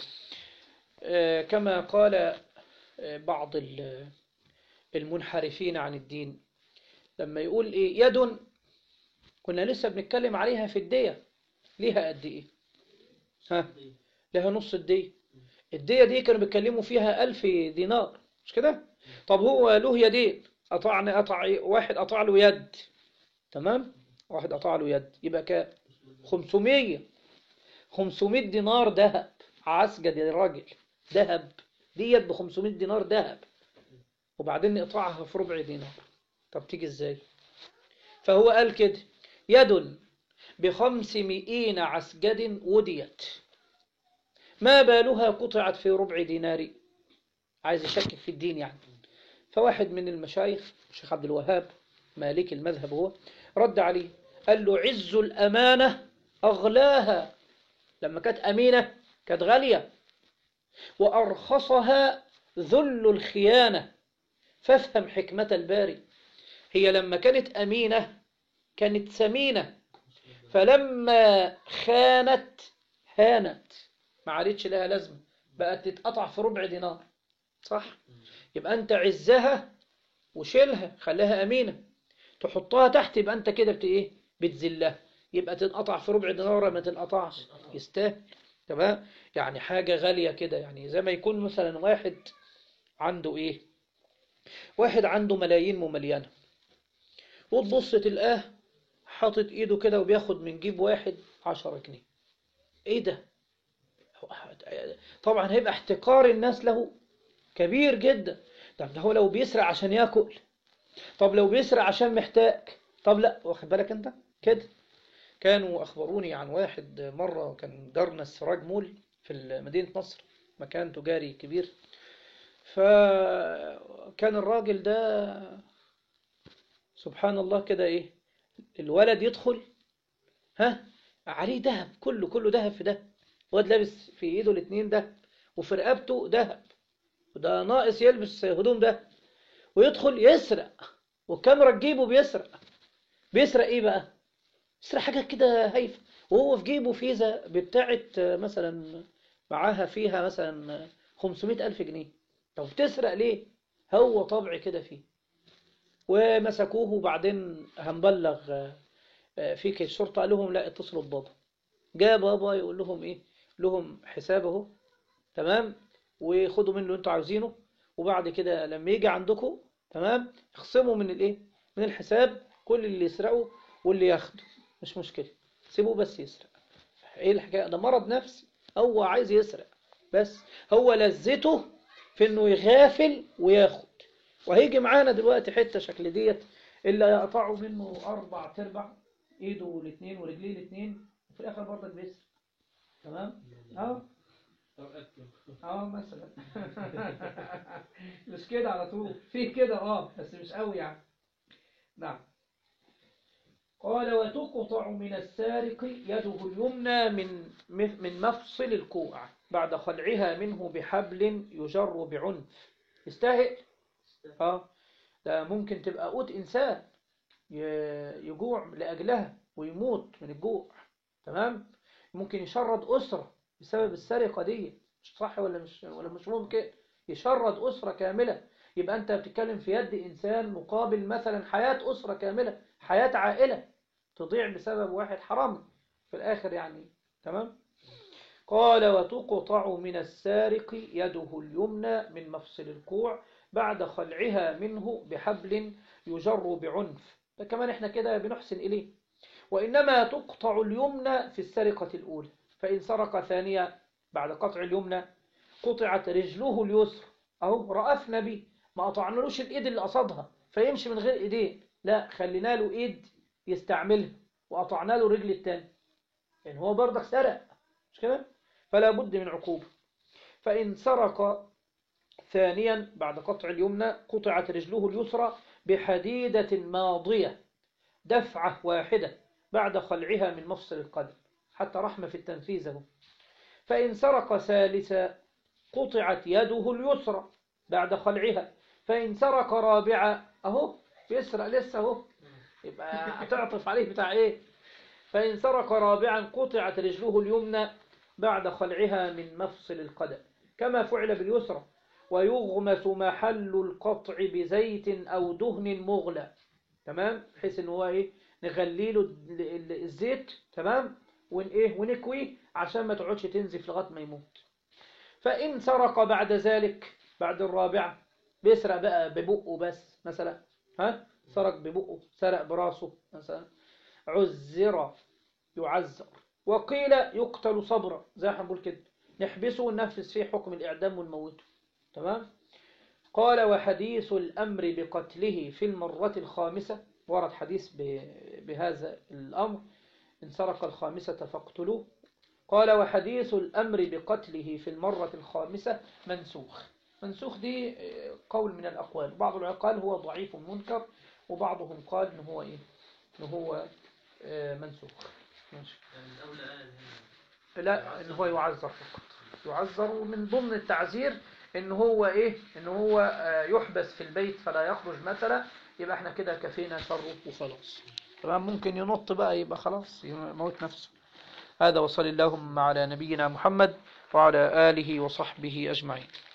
آه، كما قال آه، بعض ال- المنحرفين عن الدين لما يقول ايه يد كنا لسه بنتكلم عليها في الدية ليها قد ايه ها لها نص الدية الدية دي كانوا بيتكلموا فيها ألف دينار مش كده طب هو له يدين قطعنا قطع واحد قطع له يد تمام واحد قطع له يد يبقى كام 500 500 دينار ذهب عسجد يا راجل ذهب ديت ب 500 دينار ذهب وبعدين نقطعها في ربع دينار طب تيجي ازاي فهو قال كده يد بخمسمائين عسجد وديت ما بالها قطعت في ربع دينار عايز يشكك في الدين يعني فواحد من المشايخ الشيخ عبد الوهاب مالك المذهب هو رد عليه قال له عز الأمانة أغلاها لما كانت أمينة كانت غالية وأرخصها ذل الخيانة فافهم حكمة الباري هي لما كانت أمينة كانت سمينة فلما خانت هانت ما عادتش لها لازمة بقت تتقطع في ربع دينار صح يبقى أنت عزها وشيلها خليها أمينة تحطها تحت يبقى أنت كده بت إيه بتذلها يبقى تنقطع في ربع دينار ما تنقطعش يستاهل تمام يعني حاجة غالية كده يعني زي ما يكون مثلا واحد عنده إيه واحد عنده ملايين مملينة وتبص تلقاه حاطط ايده كده وبياخد من جيب واحد عشرة جنيه ايه ده طبعا هيبقى احتقار الناس له كبير جدا طب ده هو لو بيسرق عشان ياكل طب لو بيسرق عشان محتاج طب لا واخد بالك انت كده كانوا اخبروني عن واحد مرة كان جارنا السراج مول في مدينة نصر مكان تجاري كبير فكان الراجل ده سبحان الله كده ايه الولد يدخل ها عليه ذهب كله كله ذهب في ده واد لابس في ايده الاتنين ده وفي رقبته دهب وده ناقص يلبس هدوم ده ويدخل يسرق والكاميرا تجيبه بيسرق بيسرق ايه بقى بيسرق حاجات كده هايفه وهو في جيبه فيزا بتاعت مثلا معاها فيها مثلا 500 ألف جنيه طب بتسرق ليه هو طبع كده فيه ومسكوه وبعدين هنبلغ آه، فيك الشرطة قال لهم لا اتصلوا ببابا جاء بابا يقول لهم ايه لهم حسابه تمام وخدوا منه اللي انتوا عاوزينه وبعد كده لما يجي عندكم تمام اخصموا من الايه من الحساب كل اللي يسرقه واللي ياخده مش مشكلة سيبوه بس يسرق ايه الحكاية ده مرض نفسي هو عايز يسرق بس هو لذته في انه يغافل وياخد وهيجي معانا دلوقتي حتة شكل ديت اللي يقطعوا منه اربع تربع ايده الاثنين ورجليه الاثنين وفي الاخر برضك بيسرق تمام اه اه مثلا مش كده على طول في كده اه بس مش قوي يعني نعم قال وتقطع من السارق يده اليمنى من من مفصل الكوع بعد خلعها منه بحبل يجر بعنف يستاهل اه ده ممكن تبقى قوت إنسان ي- يجوع لأجلها ويموت من الجوع تمام ممكن يشرد أسرة بسبب السرقة دي مش صح ولا مش ولا مش ممكن يشرد أسرة كاملة يبقى أنت بتتكلم في يد إنسان مقابل مثلا حياة أسرة كاملة حياة عائلة تضيع بسبب واحد حرام في الآخر يعني تمام قال وتقطع من السارق يده اليمنى من مفصل الكوع بعد خلعها منه بحبل يجر بعنف ده كمان احنا كده بنحسن إليه وإنما تقطع اليمنى في السرقة الأولى فإن سرق ثانية بعد قطع اليمنى قطعت رجله اليسر أهو رأفنا بيه ما قطعنالوش الإيد اللي قصدها فيمشي من غير إيدين لا خلينا له إيد يستعملها وقطعنا له رجل التاني يعني هو برضك سرق مش كده فلا بد من عقوبة فإن سرق ثانيا بعد قطع اليمنى قطعت رجله اليسرى بحديدة ماضية دفعة واحدة بعد خلعها من مفصل القدم حتى رحمة في التنفيذ اهو فإن سرق ثالثا قطعت يده اليسرى بعد خلعها فإن سرق رابعة أهو بيسرق لسه أهو يبقى هتعطف عليه بتاع إيه فإن سرق رابعا قطعت رجله اليمنى بعد خلعها من مفصل القدم كما فعل باليسرى ويغمس محل القطع بزيت أو دهن مغلى تمام بحيث ان هو ايه نغلي له ال- ال- الزيت تمام ون ايه ونكويه عشان ما تقعدش تنزف لغايه ما يموت فإن سرق بعد ذلك بعد الرابعة بيسرق بقى ببقه بس مثلا ها سرق ببقه سرق براسه مثلا عزر يعزر وقيل يقتل صبرا زي ما بنقول كده نحبسه وننفذ فيه حكم الإعدام ونموته تمام قال وحديث الأمر بقتله في المرة الخامسة ورد حديث ب- بهذا الأمر إن سرق الخامسة فاقتلوه قال وحديث الأمر بقتله في المرة الخامسة منسوخ منسوخ دي آه، قول من الأقوال بعض العقال هو ضعيف منكر وبعضهم قال إن هو إيه إن هو آه، منسوخ ماشي. يعني الأولى قال هنا لا إن هو يعذر فقط يعذر ومن ضمن التعذير إن هو إيه إن هو آه، يحبس في البيت فلا يخرج مثلا يبقى احنا كده كفينا شره وخلاص تمام ممكن ينط بقى يبقى خلاص يموت نفسه هذا وصل اللهم على نبينا محمد وعلى آله وصحبه أجمعين